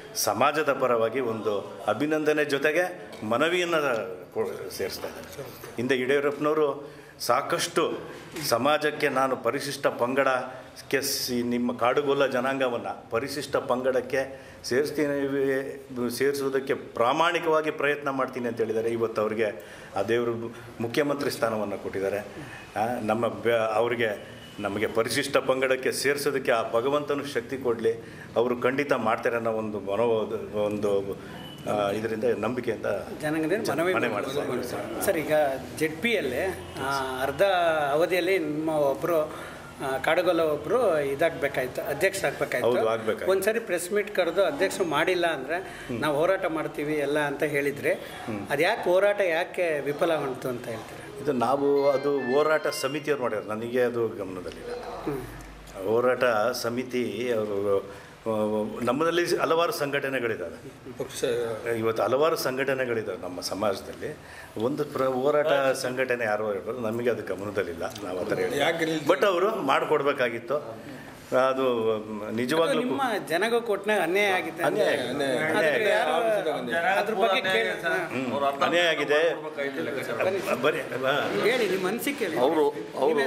ಸಮಾಜದ ಪರವಾಗಿ ಒಂದು ಅಭಿನಂದನೆ ಜೊತೆಗೆ ಮನವಿಯನ್ನು ಕೊ- ಸೇರಿಸ್ತಾ ಇದ್ದಾರೆ ಹಿಂದೆ ಯಡಿಯೂರಪ್ಪನವರು ಸಾಕಷ್ಟು ಸಮಾಜಕ್ಕೆ ನಾನು ಪರಿಶಿಷ್ಟ ಪಂಗಡಕ್ಕೆ ಸಿ ನಿಮ್ಮ ಕಾಡುಗೊಲ್ಲ ಜನಾಂಗವನ್ನು ಪರಿಶಿಷ್ಟ ಪಂಗಡಕ್ಕೆ ಸೇರಿಸ್ತೀನಿ ಸೇರಿಸುವುದಕ್ಕೆ ಪ್ರಾಮಾಣಿಕವಾಗಿ ಪ್ರಯತ್ನ ಮಾಡ್ತೀನಿ ಅಂತ ಹೇಳಿದ್ದಾರೆ ಇವತ್ತು ಅವರಿಗೆ ಆ ದೇವರು ಮುಖ್ಯಮಂತ್ರಿ ಸ್ಥಾನವನ್ನು ಕೊಟ್ಟಿದ್ದಾರೆ ಆ, ನಮ್ಮ ಬೆ ಅವರಿಗೆ ನಮಗೆ ಪರಿಶಿಷ್ಟ ಪಂಗಡಕ್ಕೆ ಸೇರಿಸೋದಕ್ಕೆ ಆ ಭಗವಂತನು ಶಕ್ತಿ ಕೊಡಲಿ ಅವರು ಖಂಡಿತ ಮಾಡ್ತಾರೆ ಅನ್ನೋ ಒಂದು ಮನೋ ಒಂದು ಇದರಿಂದ ನಂಬಿಕೆಯಿಂದ ಜನಾಂಗದಿಂದ ಮನವಿ ಮನೆ ಮಾಡ್ತಾ ಇದ್ದೀನಿ. ಸರ್ ಈಗ ಜೆಡ್ ಪಿಯಲ್ಲಿ ಅರ್ಧ ಅವಧಿಯಲ್ಲಿ ನಿಮ್ಮ ಒಬ್ಬರು ಕಾಡುಗೊಲ್ಲ ಒಬ್ಬರು ಇದಾಗಬೇಕಾಯ್ತು ಅಧ್ಯಕ್ಷ ಹೌದು, ಆಗ್ಬೇಕಾಯ್ತು ಆಗ್ಬೇಕಾಯ್ತು. ಒಂದ್ಸರಿ ಪ್ರೆಸ್ ಮೀಟ್ ಕರೆದು ಅಧ್ಯಕ್ಷರು ಮಾಡಿಲ್ಲ ಅಂದರೆ ನಾವು ಹೋರಾಟ ಮಾಡ್ತೀವಿ ಎಲ್ಲ ಅಂತ ಹೇಳಿದರೆ ಅದು ಯಾಕೆ ಹೋರಾಟ ಯಾಕೆ ವಿಫಲಗೊಂಡಿತು ಅಂತ ಹೇಳ್ತಾರೆ ಇದು ನಾವು ಅದು ಹೋರಾಟ ಸಮಿತಿಯವ್ರು ಮಾಡ್ಯಾರ ನನಗೆ ಅದು ಗಮನದಲ್ಲಿಲ್ಲ ಹೋರಾಟ ಸಮಿತಿ ಅವರು ಆ, ನಮ್ಮಲ್ಲಿ ಹಲವಾರು ಸಂಘಟನೆಗಳಿದ್ದಾವೆ ಪಕ್ಷ ಇವತ್ತು ಹಲವಾರು ಸಂಘಟನೆಗಳಿದ್ದಾವೆ ನಮ್ಮ ಸಮಾಜದಲ್ಲಿ ಒಂದು ಪ್ರ ಹೋರಾಟ ಸಂಘಟನೆ ಯಾರೋ ಇರ್ಬೋದು ನಮಗೆ ಅದು ಗಮನದಲ್ಲಿಲ್ಲ ನಾವು ಆ ಥರ ಯಾಕೆ ಹೇಳಿ ಇಲ್ಲಿ- ಬಟ್ ಅವರು ಮಾಡಿಕೊಡ್ಬೇಕಾಗಿತ್ತು ಅದು ನಿಜವಾಗ್ಲೂ ನಿಮ್ಮ ಜನಗೂ ಕೊಟ್ಟನಾಗ ಅನ್ಯಾಯ ಆಗಿದೆ ಅನ್ಯಾಯ ಆಗಿದೆ. ಅನ್ಯಾಯ ಆಗಿದೆ. ಅದಕ್ಕೆ ಯಾರು ಅದ್ರ ಬಗ್ಗೆ ಕೇಳಿ ಹ್ಮ್. ಅನ್ಯಾಯ ಆಗಿದೆ ಬರೀ ಅಲ್ಲ, ಹೇಳಿ ನಿಮ್ಮ ಅನಿಸಿಕೆ ಹೇಳಿ ಅವರು ಅವರು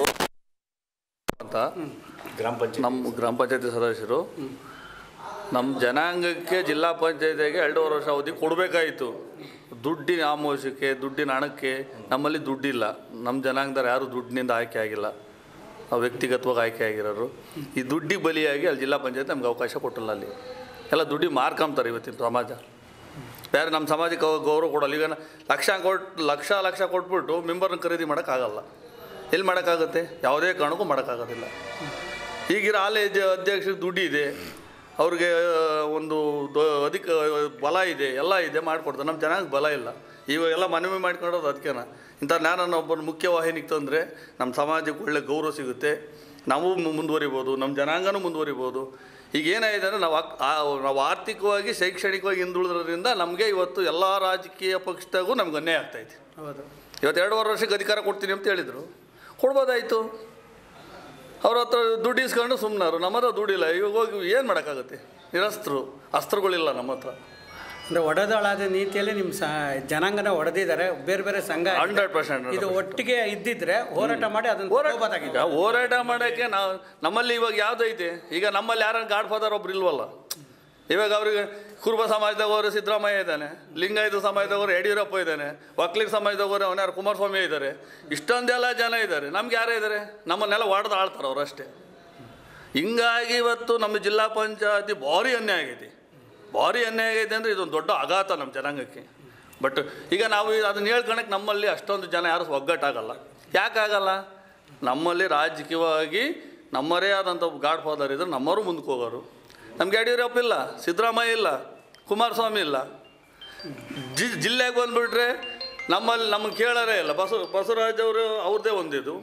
ಅಂತ ಗ್ರಾಮ ಪಂಚಾಯತ್ ನಮ್ಮ ಗ್ರಾಮ ಪಂಚಾಯತಿ ಸದಸ್ಯರು ನಮ್ಮ ಜನಾಂಗಕ್ಕೆ ಜಿಲ್ಲಾ ಪಂಚಾಯತಿಗೆ ಎರಡೂವರೆ ವರ್ಷ ಅವಧಿ ಕೊಡಬೇಕಾಯಿತು ದುಡ್ಡಿನ ಆಮೋಷಕ್ಕೆ ದುಡ್ಡಿನ ಹಣಕ್ಕೆ ನಮ್ಮಲ್ಲಿ ದುಡ್ಡಿಲ್ಲ ನಮ್ಮ ಜನಾಂಗದವ್ರು ಯಾರು ದುಡ್ಡಿನಿಂದ ಆಯ್ಕೆ ಆಗಿಲ್ಲ ನಾವು ವ್ಯಕ್ತಿಗತವಾಗಿ ಆಯ್ಕೆ ಆಗಿರೋರು ಈ ದುಡ್ಡಿಗೆ ಬಲಿಯಾಗಿ ಅಲ್ಲಿ ಜಿಲ್ಲಾ ಪಂಚಾಯತ್ ನಮ್ಗೆ ಅವಕಾಶ ಕೊಟ್ಟಿಲ್ಲ ಅಲ್ಲಿ ಎಲ್ಲ ದುಡ್ಡಿಗೆ ಮಾರ್ಕೊಂತಾರೆ ಇವತ್ತಿನ ಸಮಾಜ ಬೇರೆ ನಮ್ಮ ಸಮಾಜಕ್ಕೆ ಅವ ಗೌರವ ಕೊಡಲ್ಲ ಈಗ ಲಕ್ಷ ಕೊಟ್ಟು ಲಕ್ಷ ಲಕ್ಷ ಕೊಟ್ಬಿಟ್ಟು ಮೆಂಬರ್ನ ಖರೀದಿ ಮಾಡೋಕ್ಕಾಗಲ್ಲ ಎಲ್ಲಿ ಮಾಡೋಕ್ಕಾಗುತ್ತೆ ಯಾವುದೇ ಕಾರಣಕ್ಕೂ ಮಾಡೋಕ್ಕಾಗೋದಿಲ್ಲ ಈಗಿರೋ ಹಾಲಿ ಅಧ್ಯಕ್ಷರಿಗೆ ದುಡ್ಡು ಇದೆ ಅವ್ರಿಗೆ ಒಂದು ದೊ ಅಧಿಕ ಬಲ ಇದೆ ಎಲ್ಲ ಇದೆ ಮಾಡಿಕೊಡ್ತಾರೆ ನಮ್ಮ ಜನಾಂಗಕ್ಕೆ ಬಲ ಇಲ್ಲ ಇವಾಗೆಲ್ಲ ಮನವಿ ಮಾಡ್ಕೊಳ್ಳೋದು ಅದಕ್ಕೇನ ಇಂಥ ಜ್ಞಾನನ ಒಬ್ಬರು ಮುಖ್ಯವಾಹಿನಿಗೆ ತಂದರೆ ನಮ್ಮ ಸಮಾಜಕ್ಕೆ ಒಳ್ಳೆ ಗೌರವ ಸಿಗುತ್ತೆ ನಾವು ಮು- ಮುಂದುವರಿಬೋದು ನಮ್ಮ ಜನಾಂಗನೂ ಮುಂದುವರಿಬೋದು ಈಗ ಏನಾಗಿದೆ ಅಂದರೆ ನಾವು ಆಕ್- ಆ- ನಾವು ಆರ್ಥಿಕವಾಗಿ ಶೈಕ್ಷಣಿಕವಾಗಿ ಹಿಂದುಳಿದ್ರಿಂದ ನಮಗೆ ಇವತ್ತು ಎಲ್ಲ ರಾಜಕೀಯ ಪಕ್ಷದಾಗೂ ನಮ್ಗೆ ಅನ್ಯಾಯ ಆಗ್ತಾಯಿದೆ ಹೌದು ಇವತ್ತು ಎರಡೂವರೆ ವರ್ಷಕ್ಕೆ ಅಧಿಕಾರ ಕೊಡ್ತೀನಿ ಅಂತ ಹೇಳಿದರು ಕೊಡ್ಬೋದಾಯಿತು ಅವ್ರ ಹತ್ರ ದುಡ್ಡು ಇಸ್ಕೊಂಡು ಸುಮ್ಮನಾರು ನಮ್ಮ ಹತ್ರ ದುಡ್ಡಿಲ್ಲ ಇವಾಗ ಹೋಗಿ ಏನು ಮಾಡೋಕ್ಕಾಗುತ್ತೆ ನಿರಸ್ತ್ರು ಅಸ್ತ್ರಗಳಿಲ್ಲ ನಮ್ಮ ಹತ್ರ ಅಂದ್ರೆ ಒಡೆದಾಳಾದ ನೀತಿಯಲ್ಲಿ ನಿಮ್ಮ ಸ ಜನಾಂಗನ ಹೊಡೆದಿದ್ದಾರೆ ಬೇರೆ ಬೇರೆ ಸಂಘ ಆಗಿದೆ. ಹಂಡ್ರೆಡ್ ಪರ್ಸೆಂಟ್ ಇದು ಒಟ್ಟಿಗೆ ಇದ್ದಿದ್ರೆ ಹೋರಾಟ ಮಾಡಿ ಅದನ್ನ ತಗೋಬೋದಾಗಿತ್ತು. ಈಗ ಹೋರಾಟ ಮಾಡೋಕ್ಕೆ ನಾವು ನಮ್ಮಲ್ಲಿ ಇವಾಗ ಯಾವುದೈತೆ ಈಗ ನಮ್ಮಲ್ಲಿ ಯಾರು ಗಾಡ್ ಫಾದರ್ ಒಬ್ರು ಇಲ್ವಲ್ಲ ಇವಾಗ ಅವ್ರಿಗೆ ಕುರುಬ ಸಮಾಜದವರು ಸಿದ್ದರಾಮಯ್ಯ ಇದ್ದಾನೆ ಲಿಂಗಾಯತ ಸಮಾಜದವರು ಯಡಿಯೂರಪ್ಪ ಇದ್ದಾನೆ ಒಕ್ಕಲಿಗ ಸಮಾಜದವರು ಅವನ್ಯಾರು ಕುಮಾರಸ್ವಾಮಿ ಇದ್ದಾರೆ ಇಷ್ಟೊಂದೆಲ್ಲ ಜನ ಇದ್ದಾರೆ ನಮ್ಗೆ ಯಾರೇ ಇದ್ದಾರೆ ನಮ್ಮನ್ನೆಲ್ಲ ಹೊಡೆದು ಆಳ್ತಾರೆ ಅವ್ರು ಅಷ್ಟೇ ಹಿಂಗಾಗಿ ಇವತ್ತು ನಮ್ಮ ಜಿಲ್ಲಾ ಪಂಚಾಯತಿ ಭಾರಿ ಅನ್ಯಾಯ ಆಗೈತಿ ಭಾರಿ ಅನ್ಯಾಯ ಆಗೈತೆ ಅಂದರೆ ಇದೊಂದು ದೊಡ್ಡ ಆಘಾತ ನಮ್ಮ ಜನಾಂಗಕ್ಕೆ ಬಟ್ ಈಗ ನಾವು ಅದನ್ನ ಹೇಳ್ಕೊಳಕ್ಕೆ ನಮ್ಮಲ್ಲಿ ಅಷ್ಟೊಂದು ಜನ ಯಾರು ಒಗ್ಗಟ್ಟಾಗಲ್ಲ ಯಾಕಾಗಲ್ಲ ನಮ್ಮಲ್ಲಿ ರಾಜಕೀಯವಾಗಿ ನಮ್ಮರೇ ಆದಂಥ ಗಾಡ್ ಫಾದರ್ ಇದ್ರೆ ನಮ್ಮವರು ಮುಂದಕ್ಕೆ ಹೋಗೋರು ನಮ್ಗೆ ಯಡಿಯೂರಪ್ಪ ಇಲ್ಲ ಸಿದ್ದರಾಮಯ್ಯ ಇಲ್ಲ ಕುಮಾರಸ್ವಾಮಿ ಇಲ್ಲ ಜಿ ಜಿಲ್ಲೆಗೆ ಬಂದುಬಿಟ್ರೆ ನಮ್ಮಲ್ಲಿ ನಮಗೆ ಕೇಳೋರೇ ಇಲ್ಲ ಬಸವ ಬಸವರಾಜ್ ಅವರು ಅವ್ರದ್ದೇ ಒಂದಿದು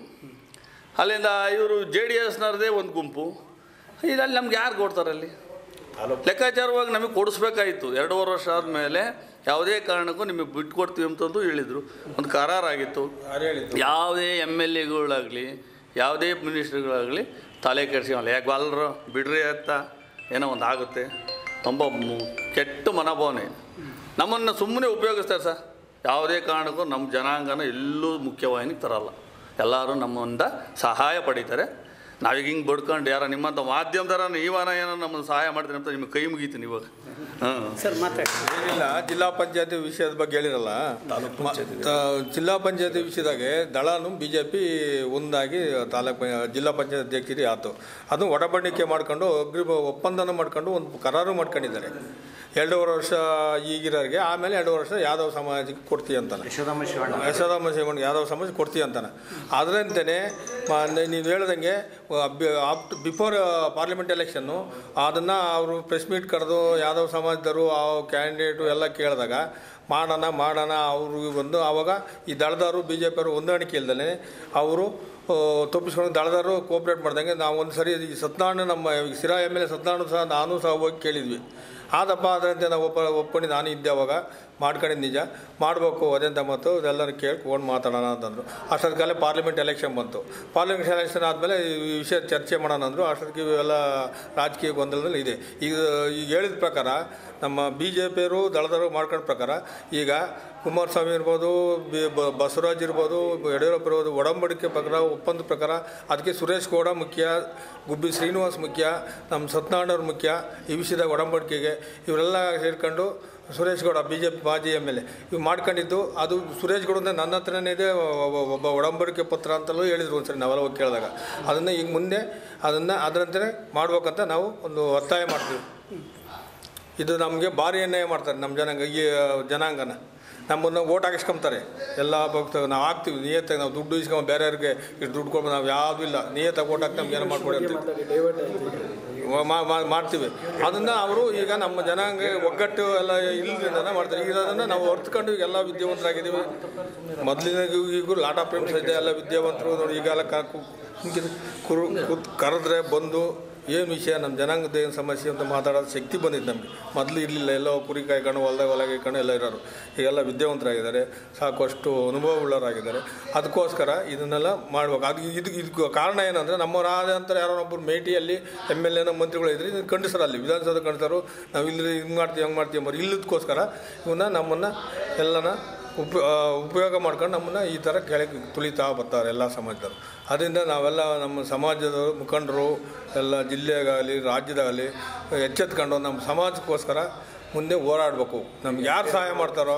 ಅಲ್ಲಿಂದ ಇವರು ಜೆ ಡಿ ಎಸ್ನವ್ರದ್ದೇ ಒಂದು ಗುಂಪು ಇದಲ್ಲಿ ನಮ್ಗೆ ಯಾರು ಕೊಡ್ತಾರೆ ಅಲ್ಲಿ ಲೆಕ್ಕಾಚಾರವಾಗಿ ನಮಗೆ ಕೊಡಿಸ್ಬೇಕಾಯಿತು ಎರಡೂವರೆ ವರ್ಷ ಆದಮೇಲೆ ಯಾವುದೇ ಕಾರಣಕ್ಕೂ ನಿಮಗೆ ಬಿಟ್ಕೊಡ್ತೀವಿ ಅಂತಂದು ಹೇಳಿದರು ಒಂದು ಕರಾರಾಗಿತ್ತು ಯಾರು ಹೇಳಿದ್ದು ಯಾವುದೇ ಎಮ್ ಎಲ್ ಎಗಳಾಗಲಿ ಯಾವುದೇ ಮಿನಿಸ್ಟ್ರುಗಳಾಗಲಿ ತಲೆ ಕೆಡ್ಸಿವಲ್ಲ ಯಾಕೆ ಅಲ್ರು ಬಿಡ್ರಿ ಅಂತ ಏನೋ ಒಂದು ಆಗುತ್ತೆ ತುಂಬ ಮು- ಕೆಟ್ಟ ಮನೋಭಾವನೆ ನಮ್ಮನ್ನು ಸುಮ್ಮನೆ ಉಪಯೋಗಿಸ್ತಾರೆ ಸರ್ ಯಾವುದೇ ಕಾರಣಕ್ಕೂ ನಮ್ಮ ಜನಾಂಗನ ಎಲ್ಲೂ ಮುಖ್ಯವಾಹಿನಿಗೆ ತರಲ್ಲ ಎಲ್ಲರೂ ನಮ್ಮಿಂದ ಸಹಾಯ ಪಡೀತಾರೆ ನಾವೀಗ ಹಿಂಗೆ ಬಡ್ಕೊಂಡು ಯಾರೋ ನಿಮ್ಮಂಥ ಮಾಧ್ಯಮದಾರ ನೀವನ ಏನೋ ನಮ್ಮನ್ನು ಸಹಾಯ ಮಾಡ್ತೀನಿ ಅಂತ ನಿಮಗೆ ಕೈ ಮುಗೀತೀನಿ ಇವಾಗ ಹಾಂ ಸರ್ ಮಾತಾಡಿ ಏನಿಲ್ಲ ಜಿಲ್ಲಾ ಪಂಚಾಯತಿ ವಿಷಯದ ಬಗ್ಗೆ ಹೇಳಿರಲ್ಲ ಮ- ತ- ಜಿಲ್ಲಾ ಪಂಚಾಯತಿ ವಿಷಯದಾಗೆ ದಳನು ಬಿ ಜೆ ಪಿ ಒಂದಾಗಿ ತಾಲೂಕು ಪಂ- ಜಿಲ್ಲಾ ಪಂಚಾಯತ್ ಅಧ್ಯಕ್ಷರಿ ಆಯ್ತು ಅದು ಒಡಂಬಡಿಕೆ ಮಾಡ್ಕೊಂಡು ಅಗ್ರಿ ಒಪ್ಪಂದನ ಮಾಡ್ಕೊಂಡು ಒಂದು ಕರಾರು ಮಾಡ್ಕೊಂಡಿದ್ದಾರೆ ಎರಡೂವರೆ ವರ್ಷ ಈಗಿರೋರಿಗೆ ಆಮೇಲೆ ಎರಡೂವರೆ ವರ್ಷ ಯಾದವ ಸಮಾಜಕ್ಕೆ ಕೊಡ್ತೀವಿ ಅಂತಾನೆ ಯಶೋದಮ್ಮ ಶಿವಣ್ಣ ಯಾದವ ಸಮಾಜ ಕೊಡ್ತೀವಿ ಅಂತಾನೆ ಅದರಂತೆಯೇ ನೀವು ಹೇಳ್ದಂಗೆ ಆಫ್ಟ್ ಬಿಫೋರ್ ಪಾರ್ಲಿಮೆಂಟ್ ಎಲೆಕ್ಷನ್ನು ಅದನ್ನು ಅವರು ಪ್ರೆಸ್ ಮೀಟ್ ಕರೆದು ಯಾದವ ಸಮಾಜದವರು ಆ ಕ್ಯಾಂಡಿಡೇಟು ಎಲ್ಲ ಕೇಳಿದಾಗ ಮಾಡೋಣ ಮಾಡೋಣ ಅವ್ರಿಗೆ ಬಂದು ಆವಾಗ ಈ ದಳದವರು ಬಿ ಜೆ ಪಿಯವರು ಹೊಂದಾಣಿಕೆ ಇಲ್ದಲೆ ಅವರು ತಪ್ಪಿಸ್ಕೊಂಡು ದಳದವರು ಕೋಪ್ರೇಟ್ ಮಾಡ್ದಂಗೆ ನಾವು ಒಂದು ಸರಿ ಈ ಸತ್ನಾರಾಯಣ ನಮ್ಮ Sira M L A Satnarayana ಸಹ ನಾನು ಸಹ ಹೋಗಿ ಕೇಳಿದ್ವಿ ಆದಪ್ಪ ಅದರಂತೆ ನಾವು ಒಪ್ಪ ಒಪ್ಕೊಂಡು ನಾನು ಇದ್ದೆ ಅವಾಗ ಮಾಡ್ಕೊಂಡಿದ್ದು ನಿಜ ಮಾಡಬೇಕು ಅದಂತ ಮತ್ತು ಇದೆಲ್ಲರೂ ಕೇಳ್ಕೊಂಡು ಮಾತಾಡೋಣ ಅಂತಂದರು ಅಷ್ಟೊತ್ತಿಗೆಲ್ಲ ಪಾರ್ಲಿಮೆಂಟ್ ಎಲೆಕ್ಷನ್ ಬಂತು ಪಾರ್ಲಿಮೆಂಟ್ ಎಲೆಕ್ಷನ್ ಆದಮೇಲೆ ಈ ವಿಷಯ ಚರ್ಚೆ ಮಾಡೋಣ ಅಂದರು ಅಷ್ಟೊತ್ತಿಗೆ ಇವೆಲ್ಲ ರಾಜಕೀಯ ಗೊಂದಲದಲ್ಲಿ ಇದೆ ಈಗ ಈಗ ಹೇಳಿದ ಪ್ರಕಾರ ನಮ್ಮ ಬಿ ಜೆ ಪಿಯವರು ದಳದವರು ಮಾಡ್ಕೊಂಡ ಪ್ರಕಾರ ಈಗ ಕುಮಾರಸ್ವಾಮಿ ಇರ್ಬೋದು ಬಿ- ಬ- ಬಸವರಾಜ್ ಇರ್ಬೋದು ಯಡಿಯೂರಪ್ಪ ಇರ್ಬೋದು ಒಡಂಬಡಿಕೆ ಪ್ರಕಾರ ಒಪ್ಪಂದ ಪ್ರಕಾರ ಅದಕ್ಕೆ ಸುರೇಶ್ ಗೌಡ ಮುಖ್ಯ ಗುಬ್ಬಿ ಶ್ರೀನಿವಾಸ್ ಮುಖ್ಯ ನಮ್ಮ ಸತ್ಯನಾರಾಯಣವ್ರು ಮುಖ್ಯ ಈ ವಿಷಯದಾಗ ಒಡಂಬಡಿಕೆಗೆ ಇವರೆಲ್ಲ ಸೇರ್ಕೊಂಡು Suresh Gowda B J P ಮಾಜಿ ಎಮ್ ಎಲ್ ಎ ಇವು ಮಾಡ್ಕೊಂಡಿದ್ದು ಅದು ಸುರೇಶ್ ಗೌಡ ನನ್ನ ಹತ್ರನೇ ಇದೆ ಒಬ್ಬ- ಒಬ್ಬ ಒಡಂಬಡಿಕೆ ಪತ್ರ ಅಂತಲೂ ಹೇಳಿದ್ರು ಒಂದ್ಸರಿ ನಾವೆಲ್ಲ ಹೋಗಿ ಕೇಳಿದಾಗ ಅದನ್ನು ಈಗ ಮುಂದೆ ಅದನ್ನು ಅದರಂತೆ ಮಾಡ್ಬೇಕಂತ ನಾವು ಒಂದು ಒತ್ತಾಯ ಮಾಡ್ತೀವಿ ಇದು ನಮಗೆ ಭಾರಿ ಅನ್ಯಾಯ ಮಾಡ್ತಾರೆ ನಮ್ಮ ಜನಾಂಗ ಈ ಜನಾಂಗನ ನಮ್ಮನ್ನು ಓಟ್ ಹಾಕಿಸ್ಕೊಂತಾರೆ ಎಲ್ಲ ಭಕ್ತ ನಾವು ಹಾಕ್ತೀವಿ ನಿಯತ್ತಾಗಿ ನಾವು ದುಡ್ಡು ಇಸ್ಕೊಂಡು ಬೇರೆಯವ್ರಿಗೆ ಇಷ್ಟು ದುಡ್ಡು ಕೊಡ್ಬೋದು ನಾವು ಯಾವುದೂ ಇಲ್ಲ ನಿಯತ್ತಾಗಿ ಓಟ್ ಹಾಕಿ ನಮ್ಗೆ ಏನೋ ಮಾಡ್ಕೊಡಿ ಅಂತ ಮಾ- ಮಾ- ಮಾಡ್ತೀವಿ ಅದನ್ನು ಅವರು ಈಗ ನಮ್ಮ ಜನಾಂಗ ಒಗ್ಗಟ್ಟು ಎಲ್ಲ ಇಲ್ಲದ್ರಿಂದ ಮಾಡ್ತಾರೆ ಈಗ ಅದನ್ನು ನಾವು ಹೊರ್ತ್ಕೊಂಡು ಈಗ ಎಲ್ಲ ವಿದ್ಯಾವಂತರಾಗಿದ್ದೀವಿ ಮೊದಲಿನ ಈಗೂ ಲಾಟ್ ಆಫ್ ಫ್ರೆಂಡ್ಸ್ ಇದೆ ಎಲ್ಲ ವಿದ್ಯಾವಂತರು ನೋಡಿ ಈಗೆಲ್ಲ ಕ- ಕು- ಹಿಂಗೆ ಕುರು ಕೂತ್ ಕರೆದ್ರೆ ಬಂದು ಏನು ವಿಷಯ ನಮ್ಮ ಜನಾಂಗದ ಏನು ಸಮಸ್ಯೆ ಅಂತ ಮಾತಾಡೋದು ಶಕ್ತಿ ಬಂದಿತ್ತು ನಮಗೆ ಮೊದಲು ಇರಲಿಲ್ಲ ಎಲ್ಲೋ ಕುರಿ ಕಾಯ್ಕೊಂಡು ಹೊಲ್ದಾಗ ಹೊಲ ಕಾಯ್ಕೊಂಡು ಎಲ್ಲ ಇರೋರು ಈಗೆಲ್ಲ ವಿದ್ಯಾವಂತರಾಗಿದ್ದಾರೆ ಸಾಕಷ್ಟು ಅನುಭವ ಉಳ್ಳವರಾಗಿದ್ದಾರೆ ಅದಕ್ಕೋಸ್ಕರ ಇದನ್ನೆಲ್ಲ ಮಾಡ್ಬೇಕು ಅದು ಇದು ಇದಕ್ಕೆ ಕಾರಣ ಏನಂದರೆ ನಮ್ಮವರಾದ ನಂತರ ಯಾರೋ ಒಬ್ಬರು ಮೇಟಿಯಲ್ಲಿ ಎಮ್ ಎಲ್ ಎನ ಮಂತ್ರಿಗಳು ಇದ್ರೆ ಇದನ್ನು ಖಂಡಿಸ್ರು ಅಲ್ಲಿ ವಿಧಾನಸೌಧ ಖಂಡಿಸರು ನಾವು ಇಲ್ಲಿ ಹಿಂಗೆ ಮಾಡ್ತೀವಿ ಹಂಗೆ ಮಾಡ್ತೀವಿ ಅಂಬರು ಇಲ್ಲದಕ್ಕೋಸ್ಕರ ಇವನ್ನ ನಮ್ಮನ್ನು ಎಲ್ಲನ ಉಪ ಆ, ಉಪಯೋಗ ಮಾಡ್ಕೊಂಡು ನಮ್ಮನ್ನು ಈ ಥರ ಕೆಳಗೆ ತುಳಿತಾ ಬರ್ತಾರೆ ಎಲ್ಲ ಸಮಾಜದವರು ಅದರಿಂದ ನಾವೆಲ್ಲ ನಮ್ಮ ಸಮಾಜದ ಮುಖಂಡರು ಎಲ್ಲ ಜಿಲ್ಲೆಗಾಗಲಿ ರಾಜ್ಯದಾಗಲಿ ಎಚ್ಚೆತ್ಕೊಂಡು ನಮ್ಮ ಸಮಾಜಕ್ಕೋಸ್ಕರ ಮುಂದೆ ಹೋರಾಡಬೇಕು ನಮ್ಗೆ ಯಾರು ಸಹಾಯ ಮಾಡ್ತಾರೋ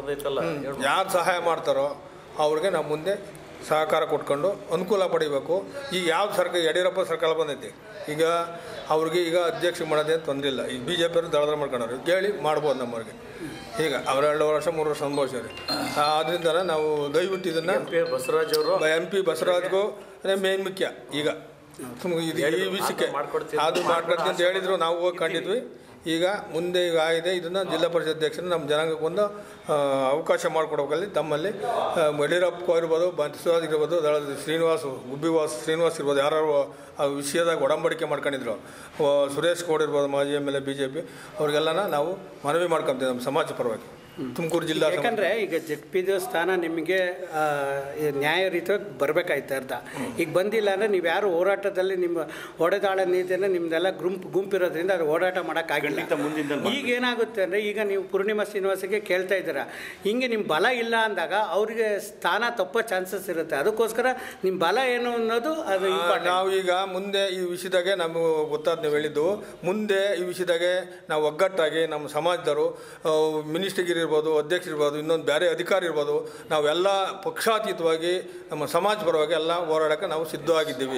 ಯಾರು ಸಹಾಯ ಮಾಡ್ತಾರೋ ಅವ್ರಿಗೆ ನಾವು ಮುಂದೆ ಸಹಕಾರ ಕೊಟ್ಕೊಂಡು ಅನುಕೂಲ ಪಡಿಬೇಕು ಈಗ ಯಾವ ಸರ್ಕಾರ ಯಡಿಯೂರಪ್ಪ ಸರ್ಕಾರ ಬಂದೈತಿ ಈಗ ಅವ್ರಿಗೆ ಈಗ ಅಧ್ಯಕ್ಷ ಮಾಡೋದೇನು ತೊಂದರೆ ಇಲ್ಲ ಈಗ ಬಿ ಜೆ ಪಿಯವರು ದಳದ್ರ ಮಾಡ್ಕೊಂಡವ್ರು ಕೇಳಿ ಮಾಡ್ಬೋದು ನಮ್ಮವ್ರಿಗೆ ಈಗ ಅವ್ರು ಎರಡು ವರ್ಷ ಮೂರು ವರ್ಷ ಅನುಭವಿಸ್ಯಾರೆ ಆದ್ದರಿಂದ ನಾವು ದಯವಿಟ್ಟು ಇದನ್ನು ಬಸವರಾಜ್ ಅವರು ಎಂ ಪಿ ಬಸವರಾಜ್ಗೂ ಮೇನ್ ಮುಖ್ಯ ಈಗ ಸುಮ್ನೆ ಇದು ಈ ವಿಷಯಕ್ಕೆ ಅದು ಮಾಡ್ಕೊಡ್ತೀನಿ ಅಂತ ಹೇಳಿದ್ರು ನಾವು ಹೋಗಿ ಕಂಡಿದ್ವಿ ಈಗ ಮುಂದೆ ಈಗ ಆಗಿದೆ ಇದನ್ನು ಜಿಲ್ಲಾ ಪರಿಷತ್ ಅಧ್ಯಕ್ಷರು ನಮ್ಮ ಜನಾಂಗಕ್ಕೊಂದು ಆ, ಅವಕಾಶ ಮಾಡಿಕೊಡ್ಬೇಕಲ್ಲಿ ತಮ್ಮಲ್ಲಿ ಆ, ಯಡಿಯೂರಪ್ಪ ಇರ್ಬೋದು ಬಸವರಾಜ್ ಇರ್ಬೋದು ದಳದ ಶ್ರೀನಿವಾಸ್ ಗುಬ್ಬಿವಾಸ್ ಶ್ರೀನಿವಾಸ್ ಇರ್ಬೋದು ಯಾರು ಆ ವಿಷಯದಾಗ ಒಡಂಬಡಿಕೆ ಮಾಡ್ಕೊಂಡಿದ್ರು ಆ, ಸುರೇಶ್ ಗೌಡ್ ಇರ್ಬೋದು ಮಾಜಿ M L A B J P ಅವ್ರಿಗೆಲ್ಲನ ನಾವು ಮನವಿ ಮಾಡ್ಕೊತೀವಿ ನಮ್ಮ ಸಮಾಜ ಪರವಾಗಿ ತುಮಕೂರು ಜಿಲ್ಲಾ ಸಮಾಜ- ಯಾಕಂದ್ರೆ ಈಗ ಜಡ್ ಪಿ ಸ್ಥಾನ ನಿಮಗೆ ಆ, ಈ ನ್ಯಾಯ ರೀತಿಯಾಗಿ ಬರಬೇಕಾಯ್ತು ಅರ್ಧ ಈಗ ಬಂದಿಲ್ಲ ಅಂದರೆ ನೀವು ಯಾರು ಹೋರಾಟದಲ್ಲಿ ನಿಮ್ಮ ಹೊಡೆದಾಳ ನೀತಿಯನ್ನು ನಿಮ್ದೆಲ್ಲ ಗುಂಪು ಗುಂಪಿರೋದ್ರಿಂದ ಅದು ಹೋರಾಟ ಮಾಡೋಕ್ಕಾಗಿಲ್ಲ ಖಂಡಿತ ಮುಂದಿನ ಈಗ ಏನಾಗುತ್ತೆ ಅಂದರೆ ಈಗ ನೀವು ಪೂರ್ಣಿಮಾ ಶ್ರೀನಿವಾಸಿಗೆ ಕೇಳ್ತಾ ಇದ್ದೀರಾ ಹಿಂಗೆ ನಿಮ್ಮ ಬಲ ಇಲ್ಲ ಅಂದಾಗ ಅವರಿಗೆ ಸ್ಥಾನ ತಪ್ಪೋ ಚಾನ್ಸಸ್ ಇರುತ್ತೆ ಅದಕ್ಕೋಸ್ಕರ ನಿಮ್ಮ ಬಲ ಏನು ಅನ್ನೋದು ಅದು ಆ, important. ನಾವು ಈಗ ಮುಂದೆ ಈ ವಿಷಯದಾಗೆ ನಮಗೆ ಗೊತ್ತಾದ ನೀವು ಹೇಳಿದ್ದು ಮುಂದೆ ಈ ವಿಷಯದಾಗೆ ನಾವು ಒಗ್ಗಟ್ಟಾಗಿ ನಮ್ಮ ಸಮಾಜದವರು ಮಿನಿಸ್ಟರ್ಗಿರಿ ಇರ್ಬೋದು ಅಧ್ಯಕ್ಷರಿರ್ಬೋದು ಇನ್ನೊಂದು ಬೇರೆ ಅಧಿಕಾರಿ ಇರ್ಬೋದು ನಾವೆಲ್ಲ ಪಕ್ಷಾತೀತವಾಗಿ ನಮ್ಮ ಸಮಾಜ ಪರವಾಗಿ ಎಲ್ಲ ಹೋರಾಡೋಕ್ಕೆ ನಾವು ಸಿದ್ಧವಾಗಿದ್ದೀವಿ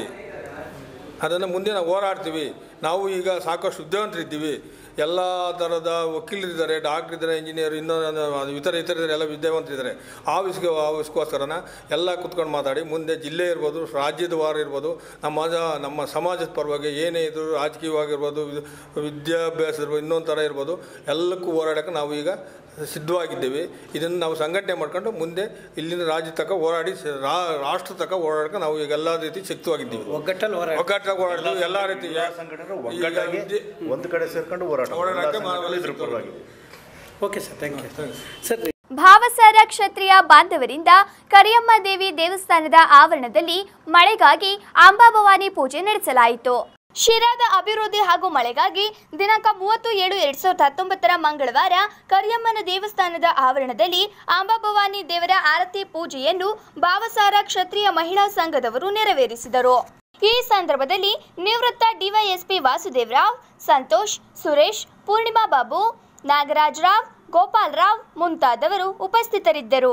ಅದನ್ನು ಮುಂದೆ ನಾವು ಹೋರಾಡ್ತೀವಿ ನಾವು ಈಗ ಸಾಕಷ್ಟು ವಿದ್ಯಾವಂತರಿದ್ದೀವಿ ಎಲ್ಲ ಥರದ ವಕೀಲರಿದ್ದಾರೆ ಡಾಕ್ಟರ್ ಇದ್ದಾರೆ ಇಂಜಿನಿಯರ್ ಇನ್ನೊಂದು ಇತರ ಇತರ ಇದ್ದಾರೆ ಎಲ್ಲ ವಿದ್ಯಾವಂತರಿದ್ದಾರೆ ಆ ವಿಷಯ ಆ ವಿಷಯಕ್ಕೋಸ್ಕರನ ಎಲ್ಲ ಕುತ್ಕೊಂಡು ಮಾತಾಡಿ ಮುಂದೆ ಜಿಲ್ಲೆ ಇರ್ಬೋದು ರಾಜ್ಯದ ವಾರ ಇರ್ಬೋದು ನಮ್ಮ ಜ- ನಮ್ಮ ಸಮಾಜದ ಪರವಾಗಿ ಏನೇ ಇದ್ರು ರಾಜಕೀಯವಾಗಿರ್ಬೋದು ವಿದ್- ವಿದ್ಯಾಭ್ಯಾಸ ಇರ್ಬೋದು ಇನ್ನೊಂದು ಥರ ಇರ್ಬೋದು ಎಲ್ಲಕ್ಕೂ ಹೋರಾಡೋಕ್ಕೆ ನಾವು ಈಗ ಸಿದ್ಧವಾಗಿದ್ದೇವೆ ಇದನ್ನು ನಾವು ಸಂಘಟನೆ ಮಾಡ್ಕೊಂಡು ಮುಂದೆ ಇಲ್ಲಿನ ರಾಜ್ಯ ತನಕ ಹೋರಾಡಿ ಸ- ರಾ- ರಾಷ್ಟ್ರ ತನಕ ಹೋರಾಡೋಕೆ ನಾವು ಈಗ ಎಲ್ಲ ರೀತಿ ಶಕ್ತವಾಗಿದ್ದೀವಿ ಒಗ್ಗಟ್ಟಲ್ಲಿ ಹೋರಾಟ ಒಗ್ಗಟ್ಟಾಗಿ ಹೋರಾಡ್ತೀವಿ ಎಲ್ಲ ರೀತಿ ಸಂಘಟನೆಗಳು ಒಗ್ಗಟ್ಟಾಗಿ ಈಗ ಒಂದು ಕಡೆ ಸೇರ್ಕೊಂಡು ಹೋರಾಟ ಹೋರಾಟಕ್ಕೆ ಎಲ್ಲ ಸಂಘಟನೆಗಳು ಇದ್ರ ಪರವಾಗಿ okay sir thank you sir Bhavasara Kshatriya ಬಾಂಧವರಿಂದ ಕರಿಯಮ್ಮ ದೇವಿ ದೇವಸ್ಥಾನದ ಆವರಣದಲ್ಲಿ ಮಳೆಗಾಗಿ ಅಂಬಾಭವಾನಿ ಪೂಜೆ ನಡೆಸಲಾಯಿತು ಶಿರಾದ ಅಭಿವೃದ್ಧಿ ಹಾಗೂ ಮಳೆಗಾಗಿ ದಿನಾಂಕ ಮೂವತ್ತು ಏಳು ಎರಡ್ ಸಾವಿರದ ಹತ್ತೊಂಬತ್ತರ ಮಂಗಳವಾರ ಕರಿಯಮ್ಮನ ದೇವಸ್ಥಾನದ ಆವರಣದಲ್ಲಿ ಅಂಬಾಭವಾನಿ ದೇವರ ಆರತಿ ಪೂಜೆಯನ್ನು ಭಾವಸಾರ ಕ್ಷತ್ರಿಯ ಮಹಿಳಾ ಸಂಘದವರು ನೆರವೇರಿಸಿದರು ಈ ಸಂದರ್ಭದಲ್ಲಿ ನಿವೃತ್ತ ಡಿವೈಎಸ್ಪಿ ವಾಸುದೇವರಾವ್ ಸಂತೋಷ್ ಸುರೇಶ್ ಪೂರ್ಣಿಮಾ ಬಾಬು ನಾಗರಾಜ್ ರಾವ್ ಗೋಪಾಲ್ ರಾವ್ ಮುಂತಾದವರು ಉಪಸ್ಥಿತರಿದ್ದರು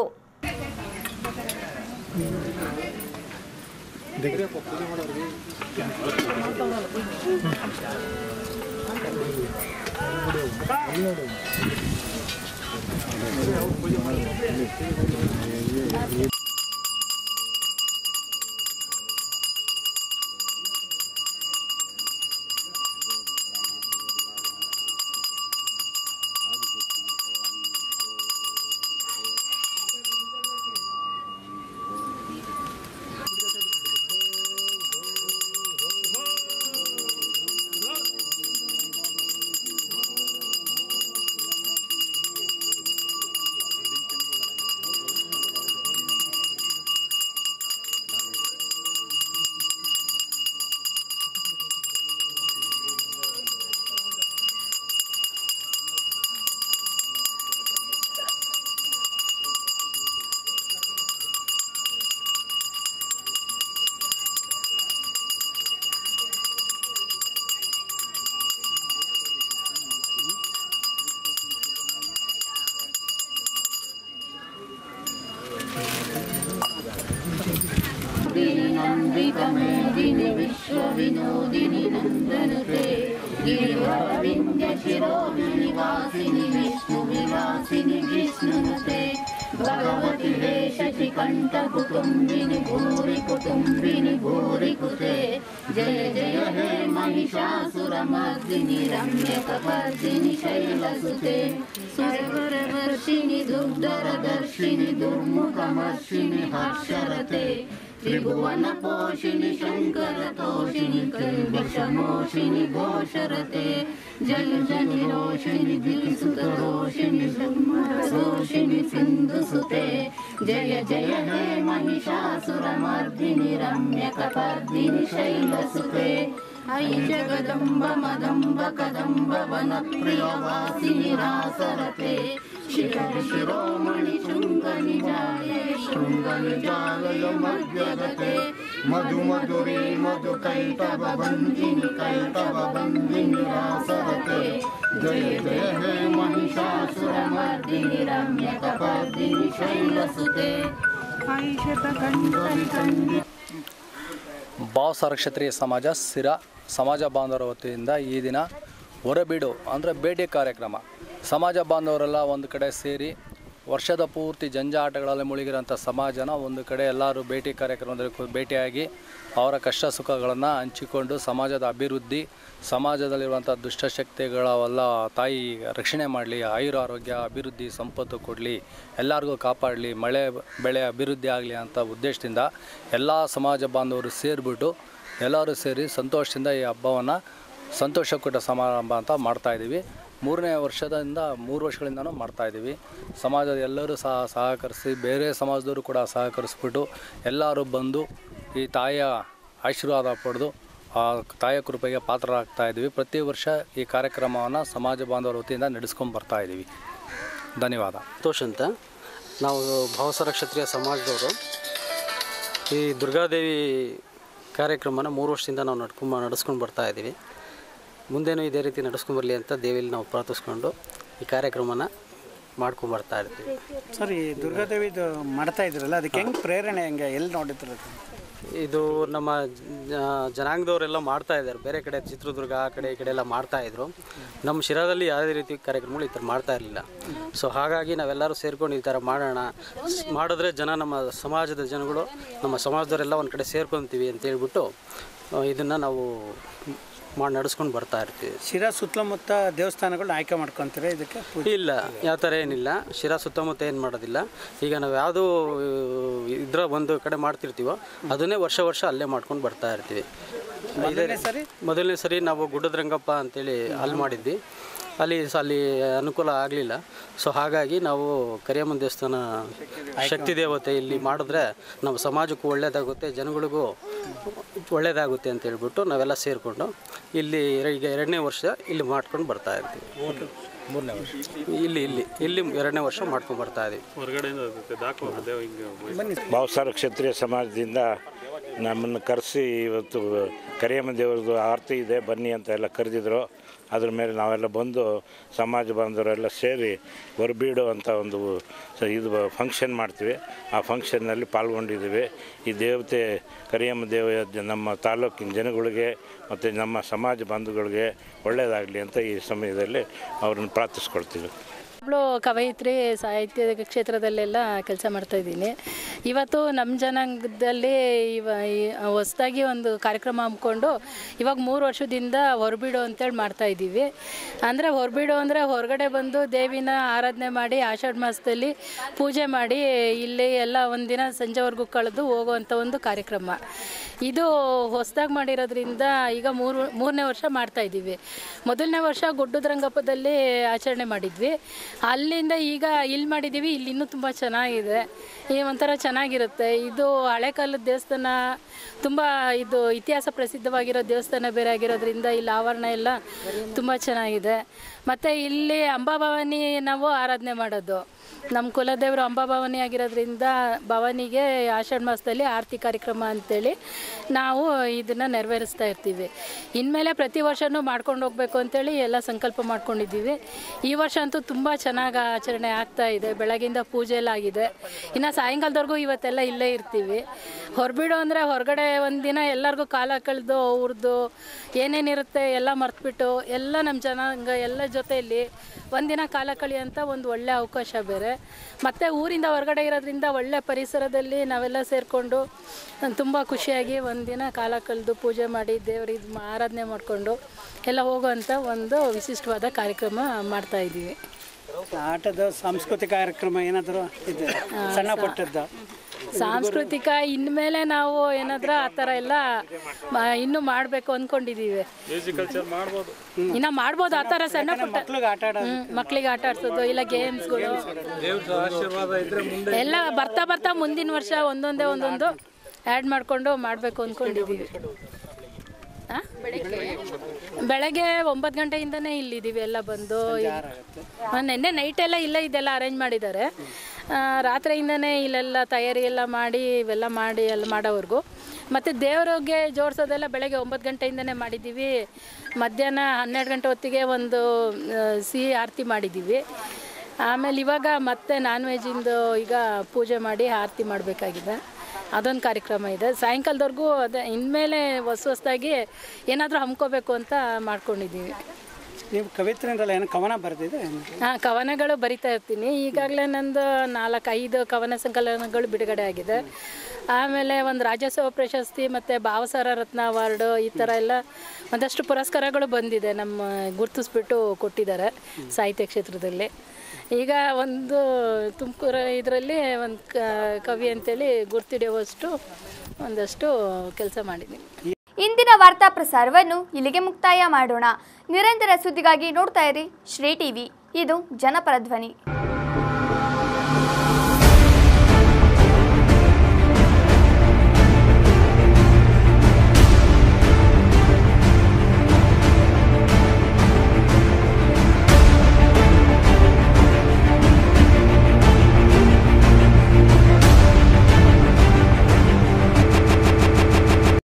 नन्दितमेदिनि विश्वविनोदिनि नन्दनुते गिरिवरविन्द्यशिरोनिवासिनि विष्णुविलासिनि विष्णुनुते भगवति वेशशिकण्ठकुटुम्बिनि भूरि कुटुम्बिनि भूरि कुते जय जय हे महिषासुरमर्दिनि रम्यकपर्दिनि शैलसुते सुरवरवर्षिणि दुर्धरदर्शिनि दुर्मुखमर्षिणि हर्षरते त्रिभुवन पोषिणि शङ्कर तोषिणि कल्मषमोषिणि घोषरते जय जय रोषिणि दिलिसुत रोषिणि रोषिणि सिन्धुसुते जय जय हे महिषासुरमर्दिनि रम्यकपर्दिनि शैलसुते ऐ जगदम्ब मदम्ब कदम्ब वनप्रियवासिनि रासरते शिखर शिरोमणि शृङ्गनिजाये शृङ्गनिजालय मध्यगते मधु मधुरे मधु कैटव बन्दिनि कैटव बन्दिनि रासरते जय जय हे महिषासुरमर्दिनि रम्यकपर्दिनि शैलसुते ऐषतकण्डनि कण्डि ಭಾವಸಾರ ಕ್ಷತ್ರಿಯ ಸಮಾಜ ಸ್ಥಿರ ಸಮಾಜ ಬಾಂಧವರ ವತಿಯಿಂದ ಈ ದಿನ ಹೊರಬೀಡು ಅಂದರೆ ಭೇಟಿ ಕಾರ್ಯಕ್ರಮ ಸಮಾಜ ಬಾಂಧವರೆಲ್ಲ ಒಂದು ಕಡೆ ಸೇರಿ ವರ್ಷದ ಪೂರ್ತಿ ಜಂಜಾಟಗಳಲ್ಲಿ ಮುಳುಗಿರೋಂಥ ಸಮಾಜನ ಒಂದು ಕಡೆ ಎಲ್ಲರೂ ಭೇಟಿ ಕಾರ್ಯಕ್ರಮದಲ್ಲಿ ಕು- ಭೇಟಿಯಾಗಿ ಅವರ ಕಷ್ಟ ಸುಖಗಳನ್ನು ಹಂಚಿಕೊಂಡು ಸಮಾಜದ ಅಭಿವೃದ್ಧಿ ಸಮಾಜದಲ್ಲಿರುವಂಥ ದುಷ್ಟಶಕ್ತಿಗಳವೆಲ್ಲ ತಾಯಿ ರಕ್ಷಣೆ ಮಾಡಲಿ ಆಯುರ ಆರೋಗ್ಯ ಅಭಿವೃದ್ಧಿ ಸಂಪತ್ತು ಕೊಡಲಿ ಎಲ್ಲರಿಗೂ ಕಾಪಾಡಲಿ ಮಳೆ ಬೆಳೆ ಅಭಿವೃದ್ಧಿ ಆಗಲಿ ಅಂತ ಉದ್ದೇಶದಿಂದ ಎಲ್ಲ ಸಮಾಜ ಬಾಂಧವರು ಸೇರಿಬಿಟ್ಟು ಎಲ್ಲರೂ ಸೇರಿ ಸಂತೋಷದಿಂದ ಈ ಹಬ್ಬವನ್ನು ಸಂತೋಷಕೂಟ ಸಮಾರಂಭ ಅಂತ ಮಾಡ್ತಾಯಿದ್ದೀವಿ ಮೂರನೇ ವರ್ಷದಿಂದ ಮೂರು ವರ್ಷಗಳಿಂದನೂ ಮಾಡ್ತಾಯಿದ್ದೀವಿ ಸಮಾಜದ ಎಲ್ಲರೂ ಸಹ ಸಹಕರಿಸಿ ಬೇರೆ ಸಮಾಜದವರು ಕೂಡ ಸಹಕರಿಸ್ಬಿಟ್ಟು ಎಲ್ಲರೂ ಬಂದು ಈ ತಾಯಿಯ ಆಶೀರ್ವಾದ ಪಡೆದು ಆ ತಾಯಿಯ ಕೃಪೆಗೆ ಪಾತ್ರರಾಗ್ತಾ ಇದ್ದೀವಿ ಪ್ರತಿ ವರ್ಷ ಈ ಕಾರ್ಯಕ್ರಮವನ್ನು ಸಮಾಜ ಬಾಂಧವರ ವತಿಯಿಂದ ನಡೆಸ್ಕೊಂಡು ಬರ್ತಾ ಇದ್ದೀವಿ ಧನ್ಯವಾದ ಸಂತೋಷ್ ಅಂತ ನಾವು ಭಾವಸರ ಕ್ಷತ್ರಿಯ ಸಮಾಜದವರು ಈ ದುರ್ಗಾದೇವಿ ಕಾರ್ಯಕ್ರಮನ ಮೂರು ವರ್ಷದಿಂದ ನಾವು ನಡ್ಕೊಂಬ ನಡೆಸ್ಕೊಂಡು ಬರ್ತಾ ಇದ್ದೀವಿ ಮುಂದೇನೂ ಇದೇ ರೀತಿ ನಡೆಸ್ಕೊಂಬರಲಿ ಅಂತ ದೇವಿಲಿ ನಾವು ಪ್ರಾರ್ಥಿಸ್ಕೊಂಡು ಈ ಕಾರ್ಯಕ್ರಮನ ಮಾಡ್ಕೊಂಡು ಬರ್ತಾ ಇರ್ತೀವಿ ಸರ್ ಈ ದುರ್ಗಾದೇವಿದು ಮಾಡ್ತಾ ಇದ್ರಲ್ಲ ಅದಕ್ಕೆ ಹೆಂಗೆ ಪ್ರೇರಣೆ ಹೆಂಗೆ ಎಲ್ಲಿ ನೋಡಿದ್ರು ಇದು ನಮ್ಮ ಜ- ಜನಾಂಗದವರೆಲ್ಲ ಮಾಡ್ತಾ ಇದ್ದಾರೆ ಬೇರೆ ಕಡೆ ಚಿತ್ರದುರ್ಗ ಆ ಕಡೆ ಈ ಕಡೆ ಎಲ್ಲ ಮಾಡ್ತಾ ಇದ್ರು ನಮ್ಮ ಶಿರಾದಲ್ಲಿ ಯಾವುದೇ ರೀತಿ ಕಾರ್ಯಕ್ರಮಗಳು ಈ ಥರ ಮಾಡ್ತಾ ಇರಲಿಲ್ಲ ಸೊ ಹಾಗಾಗಿ ನಾವೆಲ್ಲರೂ ಸೇರ್ಕೊಂಡು ಈ ಥರ ಮಾಡೋಣ ಸ್- ಮಾಡಿದ್ರೆ ಜನ ನಮ್ಮ ಸಮಾಜದ ಜನಗಳು ನಮ್ಮ ಸಮಾಜದವರೆಲ್ಲ ಒಂದು ಕಡೆ ಸೇರ್ಕೊತೀವಿ ಅಂತ ಹೇಳ್ಬಿಟ್ಟು ಇದನ್ನು ನಾವು ಮಾಡಿ ನಡೆಸ್ಕೊಂಡು ಬರ್ತಾ ಇರ್ತೀವಿ ಶಿರಾ ಸುತ್ತಮುತ್ತ ದೇವಸ್ಥಾನಗಳನ್ನ ಆಯ್ಕೆ ಮಾಡ್ಕೊತೀರಾ ಇದಕ್ಕೆ ಪೂಜೆ ಇಲ್ಲ ಯಾವ ಥರ ಏನಿಲ್ಲ ಶಿರಾ ಸುತ್ತಮುತ್ತ ಏನು ಮಾಡೋದಿಲ್ಲ ಈಗ ನಾವು ಯಾವುದು ಇದ್ರ ಒಂದು ಕಡೆ ಮಾಡ್ತಿರ್ತೀವೋ ಅದನ್ನೇ ವರ್ಷ ವರ್ಷ ಅಲ್ಲೇ ಮಾಡ್ಕೊಂಡು ಬರ್ತಾ ಇರ್ತೀವಿ ಮೊದಲನೇ ಸರಿ ಮೊದಲನೇ ಸರಿ ನಾವು ಗುಡ್ಡದ ರಂಗಪ್ಪ ಅಂತೇಳಿ ಅಲ್ಲಿ ಮಾಡಿದ್ವಿ ಅಲ್ಲಿ ಸ ಅಲ್ಲಿ ಅನುಕೂಲ ಆಗಲಿಲ್ಲ ಸೊ ಹಾಗಾಗಿ ನಾವು ಕರಿಯಮ್ಮನ ದೇವಸ್ಥಾನ ಶಕ್ತಿ ದೇವತೆ ಇಲ್ಲಿ ಮಾಡಿದ್ರೆ ನಮ್ಮ ಸಮಾಜಕ್ಕೂ ಒಳ್ಳೆಯದಾಗುತ್ತೆ ಜನಗಳಿಗೂ ಒಳ್ಳೆಯದಾಗುತ್ತೆ ಅಂತ ಹೇಳ್ಬಿಟ್ಟು ನಾವೆಲ್ಲ ಸೇರಿಕೊಂಡು ಇಲ್ಲಿ ಈಗ ಎರಡನೇ ವರ್ಷ ಇಲ್ಲಿ ಮಾಡ್ಕೊಂಡು ಬರ್ತಾ ಇರ್ತೀವಿ ಮೂರನೇ ವರ್ಷ ಇಲ್ಲಿ ಇಲ್ಲಿ ಇಲ್ಲಿ ಎರಡನೇ ವರ್ಷ ಮಾಡ್ಕೊಂಡು ಬರ್ತಾ ಇದ್ದೀವಿ ಭಾವಸಾರ ಕ್ಷತ್ರಿಯ ಸಮಾಜದಿಂದ ನಮ್ಮನ್ನು ಕರೆಸಿ ಇವತ್ತು ಕರಿಯಮ್ಮ ದೇವ್ರದ್ದು ಆರತಿ ಇದೆ ಬನ್ನಿ ಅಂತ ಎಲ್ಲ ಕರೆದಿದ್ರು ಅದ್ರ ಮೇಲೆ ನಾವೆಲ್ಲ ಬಂದು ಸಮಾಜ ಬಾಂಧವರೆಲ್ಲ ಸೇರಿ ಹೊರಬೀಡು ಅಂತ ಒಂದು ಸ- ಇದು ಫಂಕ್ಷನ್ ಮಾಡ್ತೀವಿ ಆ ಫಂಕ್ಷನ್ನಲ್ಲಿ ಪಾಲ್ಗೊಂಡಿದ್ದೀವಿ ಈ ದೇವತೆ ಕರಿಯಮ್ಮ ದೇವ ನಮ್ಮ ತಾಲೂಕಿನ ಜನಗಳಿಗೆ ಮತ್ತು ನಮ್ಮ ಸಮಾಜ ಬಂಧುಗಳಿಗೆ ಒಳ್ಳೆಯದಾಗಲಿ ಅಂತ ಈ ಸಮಯದಲ್ಲಿ ಅವ್ರನ್ನ ಪ್ರಾರ್ಥಿಸ್ಕೊಳ್ತೀವಿ ಒಬ್ಬಳು ಕವಯಿತ್ರಿ ಸಾಹಿತ್ಯ ಕ್ಷೇತ್ರದಲ್ಲೆಲ್ಲ ಕೆಲಸ ಮಾಡ್ತಾ ಇದ್ದೀನಿ ಇವತ್ತು ನಮ್ಮ ಜನಾಂಗದಲ್ಲಿ ಇವ ಹೊಸದಾಗಿ ಒಂದು ಕಾರ್ಯಕ್ರಮ ಹಮ್ಮಿಕೊಂಡು ಇವಾಗ ಮೂರು ವರ್ಷದಿಂದ ಹೊರಬೀಡು ಅಂತೇಳಿ ಮಾಡ್ತಾ ಇದ್ದೀವಿ ಅಂದರೆ ಹೊರಬೀಡು ಅಂದರೆ ಹೊರಗಡೆ ಬಂದು ದೇವಿನ ಆರಾಧನೆ ಮಾಡಿ ಆಷಾಢ ಮಾಸದಲ್ಲಿ ಪೂಜೆ ಮಾಡಿ ಇಲ್ಲಿ ಎಲ್ಲ ಒಂದಿನ ಸಂಜೆವರೆಗೂ ಕಳೆದು ಹೋಗುವಂಥ ಒಂದು ಕಾರ್ಯಕ್ರಮ ಇದು ಹೊಸದಾಗಿ ಮಾಡಿರೋದ್ರಿಂದ ಈಗ ಮೂರು ಮೂರನೇ ವರ್ಷ ಮಾಡ್ತಾ ಇದ್ದೀವಿ ಮೊದಲನೇ ವರ್ಷ ಗುಡ್ಡದ ರಂಗಪ್ಪದಲ್ಲಿ ಆಚರಣೆ ಮಾಡಿದ್ವಿ ಅಲ್ಲಿಂದ ಈಗ ಇಲ್ಲಿ ಮಾಡಿದ್ದೀವಿ ಇಲ್ಲಿ ಇನ್ನೂ ತುಂಬ ಚೆನ್ನಾಗಿದೆ ಈ ಒಂಥರ ಚೆನ್ನಾಗಿರುತ್ತೆ ಇದು ಹಳೆ ಕಾಲದ ದೇವಸ್ಥಾನ ತುಂಬ ಇದು ಇತಿಹಾಸ ಪ್ರಸಿದ್ಧವಾಗಿರೋ ದೇವಸ್ಥಾನ ಬೇರೆ ಆಗಿರೋದ್ರಿಂದ ಇಲ್ಲಿ ಆವರಣ ಎಲ್ಲ ತುಂಬ ಚೆನ್ನಾಗಿದೆ ಮತ್ತು ಇಲ್ಲಿ ಅಂಬಾಭವಾನಿ ನಾವು ಆರಾಧನೆ ಮಾಡೋದು ನಮ್ಮ ಕುಲದೇವರು ಅಂಬಾಭವಾನಿ ಆಗಿರೋದ್ರಿಂದ ಭವಾನಿಗೆ ಆಷಾಢ ಮಾಸದಲ್ಲಿ ಆರತಿ ಕಾರ್ಯಕ್ರಮ ಅಂತೇಳಿ ನಾವು ಇದನ್ನು ನೆರವೇರಿಸ್ತಾ ಇರ್ತೀವಿ ಇನ್ಮೇಲೆ ಪ್ರತಿ ವರ್ಷವೂ ಮಾಡ್ಕೊಂಡು ಹೋಗ್ಬೇಕು ಅಂತೇಳಿ ಎಲ್ಲ ಸಂಕಲ್ಪ ಮಾಡ್ಕೊಂಡಿದ್ದೀವಿ ಈ ವರ್ಷ ಅಂತೂ ತುಂಬ ಚೆನ್ನಾಗಿ ಆಚರಣೆ ಆಗ್ತಾ ಇದೆ ಬೆಳಗಿಂದ ಪೂಜೆ ಎಲ್ಲ ಆಗಿದೆ ಇನ್ನು ಸಾಯಂಕಾಲದವರೆಗೂ ಇವತ್ತೆಲ್ಲ ಇಲ್ಲೇ ಇರ್ತೀವಿ ಹೊರಬಿಡು ಅಂದರೆ ಹೊರಗಡೆ ಒಂದಿನ ಎಲ್ಲರಿಗೂ ಕಾಲ ಕಳೆದು ಅವ್ರದ್ದು ಏನೇನಿರುತ್ತೆ ಎಲ್ಲ ಮರ್ತ್ಬಿಟ್ಟು ಎಲ್ಲ ನಮ್ಮ ಜನಾಂಗ ಎಲ್ಲ ಜೊತೆಯಲ್ಲಿ ಒಂದಿನ ಕಾಲ ಕಳೆಯೋಂಥ ಒಂದು ಒಳ್ಳೆ ಅವಕಾಶ ಬೇರೆ ಮತ್ತು ಊರಿಂದ ಹೊರಗಡೆ ಇರೋದ್ರಿಂದ ಒಳ್ಳೆ ಪರಿಸರದಲ್ಲಿ ನಾವೆಲ್ಲ ಸೇರಿಕೊಂಡು ತುಂಬ ಖುಷಿಯಾಗಿ ಒಂದಿನ ಕಾಲ ಕಳೆದು ಪೂಜೆ ಮಾಡಿ ದೇವ್ರಿಗೆ ಆರಾಧನೆ ಮಾಡಿಕೊಂಡು ಎಲ್ಲ ಹೋಗುವಂಥ ಒಂದು ವಿಶಿಷ್ಟವಾದ ಕಾರ್ಯಕ್ರಮ ಮಾಡ್ತಾ ಇದ್ದೀವಿ ಆಟದ ಸಾಂಸ್ಕೃತಿಕ ಕಾರ್ಯಕ್ರಮ ಏನಾದರೂ ಇದೆ ಸಣ್ಣ ಪಟ್ಟದ್ದು ಸಾಂಸ್ಕೃತಿಕ ಇನ್ಮೇಲೆ ನಾವು ಏನಾದ್ರೂ ಆ ಥರ ಎಲ್ಲ ಮ- ಇನ್ನೂ ಮಾಡಬೇಕು ಅಂದ್ಕೊಂಡಿದ್ದೀವಿ ಇನ್ನು ಮಾಡ್ಬೋದು ಆ ಥರ ಸಣ್ಣ ಪುಟ್ಟ ಮಕ್ಳಿಗೆ ಆಟ ಆಡೋದು. ಹ್ಮ್, ಮಕ್ಳಿಗೆ ಆಟ ಆಡ್ಸೋದು ಇಲ್ಲ ಗೇಮ್ಸ್ಗಳು ದೇವ್ರ ಆಶೀರ್ವಾದ ಇದ್ರೆ ಮುಂದೆ ಎಲ್ಲ ಬರ್ತಾ ಬರ್ತಾ ಮುಂದಿನ ವರ್ಷ ಒಂದೊಂದೇ ಒಂದೊಂದು ಆ್ಯಡ್ ಮಾಡಿಕೊಂಡು ಮಾಡಬೇಕು ಅಂದ್ಕೊಂಡಿದ್ದೀವಿ ಆ? ಬೆಳಗ್ಗೆ ಒಂಬತ್ತು ಗಂಟೆಯಿಂದನೇ ಇಲ್ಲಿದ್ದೀವಿ ಎಲ್ಲ ಬಂದು ಆ, ನೆನ್ನೆ ನೈಟ್ ಎಲ್ಲ ಇಲ್ಲೇ ಇದೆಲ್ಲ ಅರೇಂಜ್ ಮಾಡಿದ್ದಾರೆ ಆ, ರಾತ್ರಿಯಿಂದನೇ ಇಲ್ಲೆಲ್ಲ ತಯಾರಿ ಎಲ್ಲ ಮಾಡಿ ಇವೆಲ್ಲ ಮಾಡಿ ಎಲ್ಲ ಮಾಡೋವರೆಗೂ ಮತ್ತು ದೇವರಿಗೆ ಜೋಡಿಸೋದೆಲ್ಲ ಬೆಳಗ್ಗೆ ಒಂಬತ್ತು ಗಂಟೆಯಿಂದನೇ ಮಾಡಿದ್ದೀವಿ ಮಧ್ಯಾಹ್ನ ಹನ್ನೆರಡು ಗಂಟೆ ಹೊತ್ತಿಗೆ ಒಂದು ಆ, ಸಿಹಿ ಆರತಿ ಮಾಡಿದ್ದೀವಿ ಆಮೇಲೆ ಇವಾಗ ಮತ್ತೆ ನಾನ್ ವೆಜ್ಜಿಂದು ಈಗ ಪೂಜೆ ಮಾಡಿ ಆರತಿ ಮಾಡಬೇಕಾಗಿದೆ ಅದೊಂದು ಕಾರ್ಯಕ್ರಮ ಇದೆ ಸಾಯಂಕಾಲದವರೆಗೂ ಅದೇ ಇನ್ಮೇಲೆ ಹೊಸ ಹೊಸದಾಗಿ ಏನಾದರೂ ಹಮ್ಕೋಬೇಕು ಅಂತ ಮಾಡ್ಕೊಂಡಿದ್ದೀವಿ ನೀವು ಕವಿತ್ರೆಂದಲ್ಲ ಏನು ಕವನ ಬರೆದಿದೆ ಹಾಂ ಕವನಗಳು ಬರಿತಾ ಇರ್ತೀನಿ ಈಗಾಗಲೇ ನಂದು ನಾಲ್ಕೈದು ಕವನ ಸಂಕಲನಗಳು ಬಿಡುಗಡೆ ಆಗಿದೆ ಆಮೇಲೆ ಒಂದು ರಾಜ್ಯೋತ್ಸವ ಪ್ರಶಸ್ತಿ ಮತ್ತು ಭಾವಸಾರ ರತ್ನ ಅವಾರ್ಡು ಈ ಥರ ಎಲ್ಲ ಒಂದಷ್ಟು ಪುರಸ್ಕಾರಗಳು ಬಂದಿದೆ ನಮ್ಮ ಗುರುತಿಸ್ಬಿಟ್ಟು ಕೊಟ್ಟಿದ್ದಾರೆ ಸಾಹಿತ್ಯ ಕ್ಷೇತ್ರದಲ್ಲಿ ಈಗ ಒಂದು ತುಮಕೂರು ಇದರಲ್ಲಿ ಒಂದು ಕವಿ ಅಂತೇಳಿ ಗುರ್ತಿಡಿಯುವಷ್ಟು ಒಂದಷ್ಟು ಕೆಲಸ ಮಾಡಿದ್ದೀನಿ ಇಂದಿನ ವಾರ್ತಾ ಪ್ರಸಾರವನ್ನು ಇಲ್ಲಿಗೆ ಮುಕ್ತಾಯ ಮಾಡೋಣ ನಿರಂತರ ಸುದ್ದಿಗಾಗಿ ನೋಡ್ತಾ ಇರಿ ಶ್ರೀ ಟಿವಿ ಇದು ಜನಪರ ಧ್ವನಿ